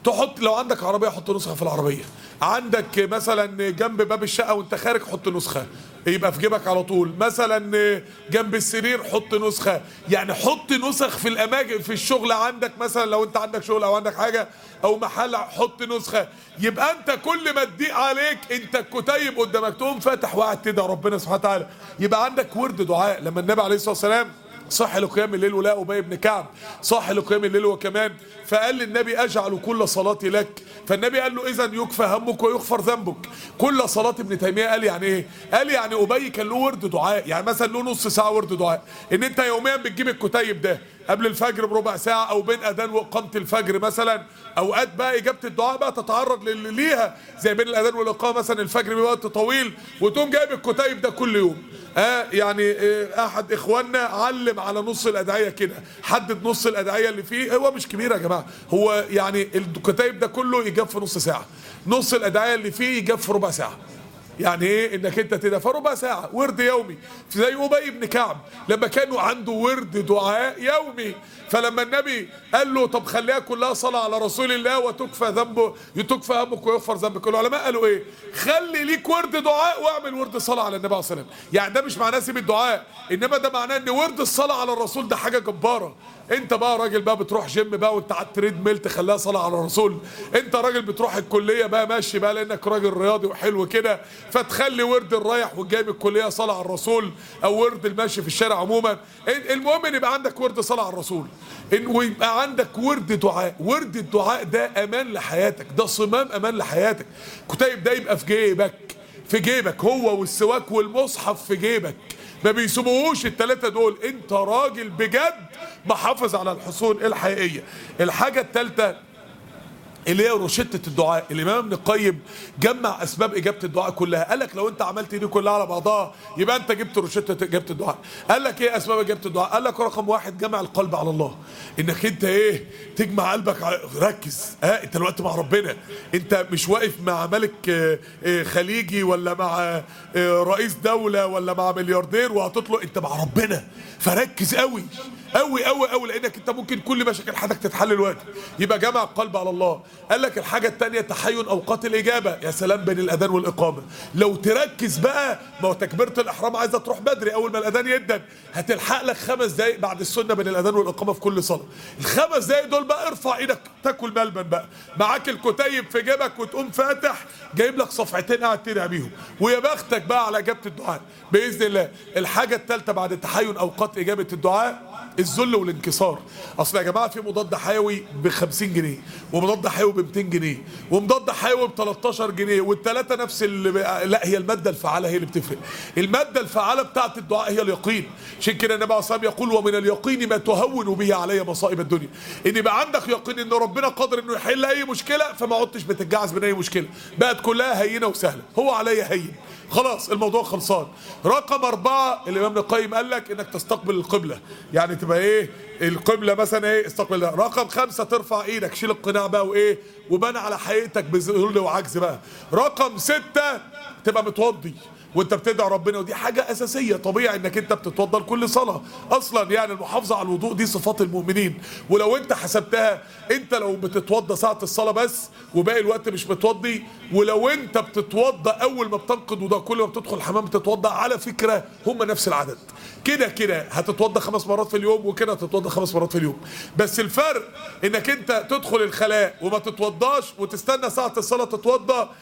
تحط لو عندك عربيه حط نسخه في العربيه عندك مثلا جنب باب الشقه وانت خارج حط نسخه يبقى في جيبك على طول مثلا جنب السرير حط نسخه يعني حط نسخ في الاماكن في الشغل عندك مثلا لو انت عندك شغل او عندك حاجه او محل حط نسخه يبقى انت كل ما تضيق عليك انت الكتيب قدامك تقوم فاتح وقاعد تدعي ربنا سبحانه وتعالى يبقى عندك ورد دعاء لما النبي عليه الصلاه والسلام صح لقيام الليل ولا أبي بن كعب صح لقيام الليل وكمان فقال للنبي أجعل كل صلاتي لك فالنبي قال له إذا يكفى همك ويغفر ذنبك كل صلاة ابن تيمية قال يعني إيه قال يعني أبي كان له ورد دعاء يعني مثلا له نص ساعة ورد دعاء إن أنت يوميا بتجيب الكتيب ده قبل الفجر بربع ساعة أو بين أذان وإقامة الفجر مثلا أوقات بقى إجابة الدعاء بقى تتعرض للي ليها زي بين الأذان والإقامة مثلا الفجر بوقت طويل وتقوم جايب الكتيب ده كل يوم آه يعني آه أحد إخواننا علم على نص الأدعية كده حدد نص الأدعية اللي فيه هو مش كبير يا جماعة هو يعني الكتيب ده كله يجاب في نص ساعة نص الأدعية اللي فيه يجاب في ربع ساعة يعني ايه انك انت تدعي فربع ساعه ورد يومي زي ابي بن كعب لما كانوا عنده ورد دعاء يومي فلما النبي قال له طب خليها كلها صلاه على رسول الله وتكفى ذنبه تكفى همك ويغفر ذنبك العلماء قالوا ايه خلي ليك ورد دعاء واعمل ورد صلاه على النبي عليه الصلاه والسلام يعني ده مش معناه سيب الدعاء انما ده معناه ان ورد الصلاه على الرسول ده حاجه جباره انت بقى راجل بقى بتروح جيم بقى وانت قاعد تريد ميل تخليها صلاه على الرسول انت راجل بتروح الكليه بقى ماشي بقى لانك راجل رياضي وحلو كده فتخلي ورد الرايح والجاي من الكليه صلاه على الرسول او ورد المشي في الشارع عموما المهم ان يبقى عندك ورد صلاه على الرسول ان ويبقى عندك ورد دعاء ورد الدعاء ده امان لحياتك ده صمام امان لحياتك كتيب ده يبقى في جيبك في جيبك هو والسواك والمصحف في جيبك ما بيسيبوهوش الثلاثه دول انت راجل بجد محافظ على الحصول الحقيقيه الحاجه الثالثه اللي هي روشتة الدعاء الإمام ابن القيم جمع أسباب إجابة الدعاء كلها قال لك لو أنت عملت دي كلها على بعضها يبقى أنت جبت روشتة إجابة الدعاء قال لك إيه أسباب إجابة الدعاء قال لك رقم واحد جمع القلب على الله إنك أنت إيه تجمع قلبك على ركز ها أنت الوقت مع ربنا أنت مش واقف مع ملك آه، آه، خليجي ولا مع آه، رئيس دولة ولا مع ملياردير وهتطلق أنت مع ربنا فركز قوي قوي قوي قوي لانك انت ممكن كل مشاكل حياتك تتحل دلوقتي يبقى جمع القلب على الله قال لك الحاجه الثانيه تحين اوقات الاجابه يا سلام بين الاذان والاقامه لو تركز بقى ما هو تكبيره الاحرام عايزه تروح بدري اول ما الاذان يدن هتلحق لك خمس دقائق بعد السنه بين الاذان والاقامه في كل صلاه الخمس دقائق دول بقى ارفع ايدك تاكل ملبن بقى معاك الكتيب في جيبك وتقوم فاتح جايب لك صفحتين قاعد تدعي بيهم ويا بختك بقى على اجابه الدعاء باذن الله الحاجه الثالثه بعد تحين اوقات اجابه الدعاء الذل والانكسار اصل يا جماعه في مضاد حيوي ب 50 جنيه ومضاد حيوي ب 200 جنيه ومضاد حيوي ب 13 جنيه والثلاثه نفس اللي لا هي الماده الفعاله هي اللي بتفرق الماده الفعاله بتاعه الدعاء هي اليقين عشان كده النبي عليه الصلاه والسلام يقول ومن اليقين ما تهون به علي مصائب الدنيا ان يبقى عندك يقين ان ربنا قادر انه يحل اي مشكله فما عدتش بتتجعز من اي مشكله بقت كلها هينه وسهله هو عليا هين خلاص الموضوع خلصان رقم أربعة الإمام ابن القيم قال لك إنك تستقبل القبلة يعني تبقى إيه القبلة مثلا إيه استقبل ده. رقم خمسة ترفع إيدك شيل القناع بقى وإيه وبان على حقيقتك بذل وعجز بقى رقم ستة تبقى متوضي وانت بتدعي ربنا ودي حاجة أساسية طبيعي انك انت بتتوضى لكل صلاة أصلا يعني المحافظة على الوضوء دي صفات المؤمنين ولو انت حسبتها انت لو بتتوضى ساعة الصلاة بس وباقي الوقت مش متوضي ولو انت بتتوضى أول ما بتنقض وده كل ما بتدخل الحمام بتتوضى على فكرة هم نفس العدد كده كده هتتوضى خمس مرات في اليوم وكده هتتوضى خمس مرات في اليوم بس الفرق انك انت تدخل الخلاء وما تتوضاش وتستنى ساعة الصلاة تتوضى اه،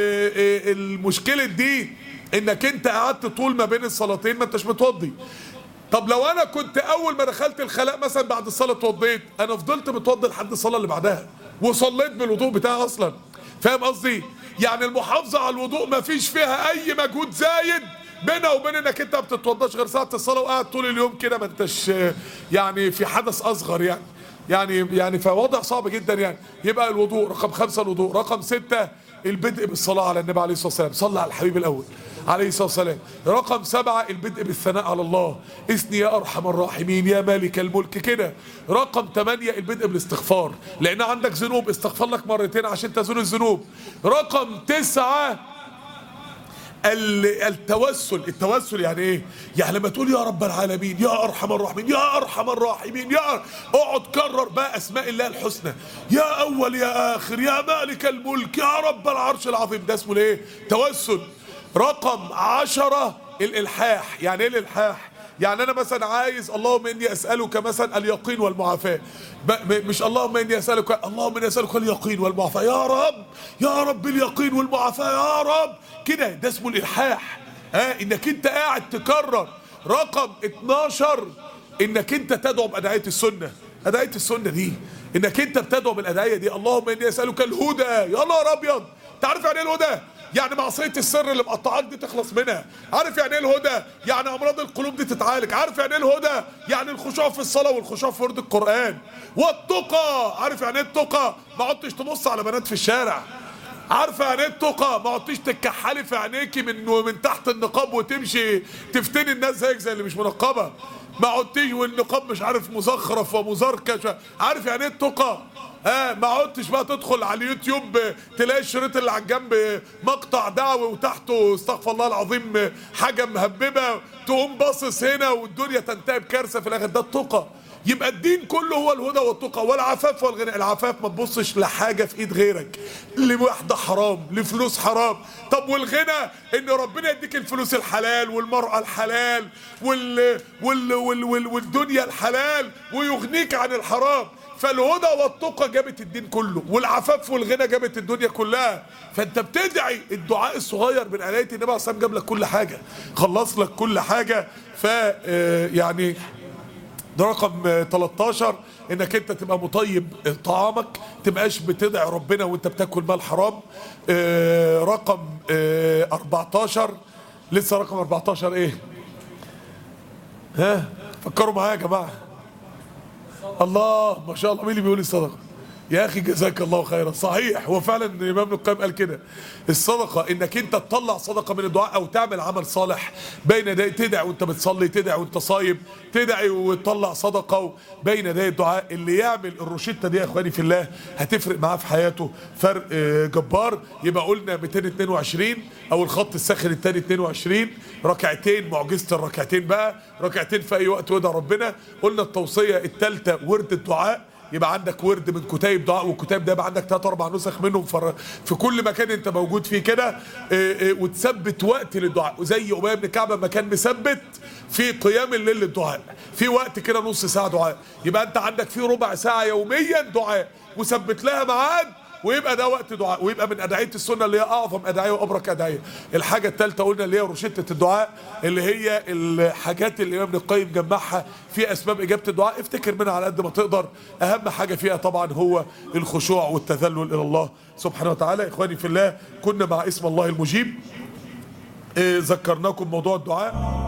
اه، المشكلة دي انك انت قعدت طول ما بين الصلاتين ما انتش متوضي طب لو انا كنت اول ما دخلت الخلاء مثلا بعد الصلاه اتوضيت انا فضلت متوضي لحد الصلاه اللي بعدها وصليت بالوضوء بتاعي اصلا فاهم قصدي يعني المحافظه على الوضوء ما فيش فيها اي مجهود زايد بينها وبين انك انت ما بتتوضاش غير ساعه الصلاه وقاعد طول اليوم كده ما انتش يعني في حدث اصغر يعني يعني يعني فوضع صعب جدا يعني يبقى الوضوء رقم خمسة الوضوء رقم ستة البدء بالصلاة على النبي عليه الصلاة والسلام صلى على الحبيب الأول عليه الصلاة والسلام رقم سبعة البدء بالثناء على الله اثني يا أرحم الراحمين يا مالك الملك كده رقم ثمانية البدء بالاستغفار لأن عندك ذنوب استغفر لك مرتين عشان تزول الذنوب رقم تسعة ال- التوسل التوسل يعني ايه يعني لما تقول يا رب العالمين يا ارحم الراحمين يا ارحم الراحمين يا أر... اقعد كرر بقى اسماء الله الحسنى يا اول يا اخر يا مالك الملك يا رب العرش العظيم ده اسمه ايه توسل رقم عشرة الالحاح يعني ايه الالحاح يعني انا مثلا عايز اللهم اني اسالك مثلا اليقين والمعافاه ب- م- مش اللهم اني اسالك اللهم اني اسالك اليقين والمعافاه يا رب يا رب اليقين والمعافاه يا رب كده ده اسمه الالحاح ها انك انت قاعد تكرر رقم 12 انك انت تدعو بادعيه السنه ادعيه السنه دي انك انت بتدعو بالادعيه دي اللهم اني اسالك الهدى يا نهار ابيض تعرف يعني ايه الهدى يعني معصيه السر اللي مقطعاك دي تخلص منها عارف يعني ايه الهدى يعني امراض القلوب دي تتعالج عارف يعني ايه الهدى يعني الخشوع في الصلاه والخشوع في ورد القران والتقى عارف يعني ايه التقى ما عدتش تبص على بنات في الشارع عارفه يعني ايه التقى ما عدتش تتكحلي في عينيكي من من تحت النقاب وتمشي تفتني الناس زيك زي اللي مش منقبه ما عدتش والنقاب مش عارف مزخرف ومزركش عارف يعني ايه التقى اه ما عدتش بقى تدخل على اليوتيوب تلاقي الشريط اللي على الجنب مقطع دعوي وتحته استغفر الله العظيم حاجه مهببه تقوم باصص هنا والدنيا تنتهي بكارثه في الاخر ده التقى يبقى الدين كله هو الهدى والتقى والعفاف والغنى العفاف ما تبصش لحاجه في ايد غيرك لواحده حرام لفلوس حرام طب والغنى ان ربنا يديك الفلوس الحلال والمرأة الحلال وال وال وال وال والدنيا الحلال ويغنيك عن الحرام فالهدى والتقى جابت الدين كله والعفاف والغنى جابت الدنيا كلها فانت بتدعي الدعاء الصغير من آيات النبي عليه الصلاه والسلام جاب لك كل حاجه خلص لك كل حاجه ف آه، يعني ده رقم آه، 13 انك انت تبقى مطيب آه، طعامك تبقاش بتدعي ربنا وانت بتاكل مال حرام آه، رقم آه، 14 لسه رقم 14 ايه ها فكروا معايا يا جماعه الله ما شاء الله مين اللي بيقول الصدقه يا اخي جزاك الله خيرا صحيح هو فعلا الامام ابن القيم قال كده الصدقه انك انت تطلع صدقه من الدعاء او تعمل عمل صالح بين يدي تدعي وانت بتصلي تدعي وانت صايم تدعي وتطلع صدقه بين يدي الدعاء اللي يعمل الروشته دي يا اخواني في الله هتفرق معاه في حياته فرق آه، جبار يبقى قلنا 222 او الخط الساخن الثاني 22 ركعتين معجزه الركعتين بقى ركعتين في اي وقت وادعى ربنا قلنا التوصيه الثالثه ورد الدعاء يبقى عندك ورد من كتيب دعاء والكتاب ده يبقى عندك ثلاث اربع نسخ منهم فر- في كل مكان انت موجود فيه كده إيه، إيه، وتثبت وقت للدعاء وزي ابي بن كعب ما كان مثبت في قيام الليل للدعاء في وقت كده نص ساعه دعاء يبقى انت عندك في ربع ساعه يوميا دعاء وثبت لها ميعاد ويبقى ده وقت دعاء ويبقى من ادعيه السنه اللي هي اعظم ادعيه وابرك ادعيه الحاجه الثالثه قلنا اللي هي روشته الدعاء اللي هي الحاجات اللي الامام ابن القيم جمعها في اسباب اجابه الدعاء افتكر منها على قد ما تقدر اهم حاجه فيها طبعا هو الخشوع والتذلل الى الله سبحانه وتعالى اخواني في الله كنا مع اسم الله المجيب إيه، ذكرناكم موضوع الدعاء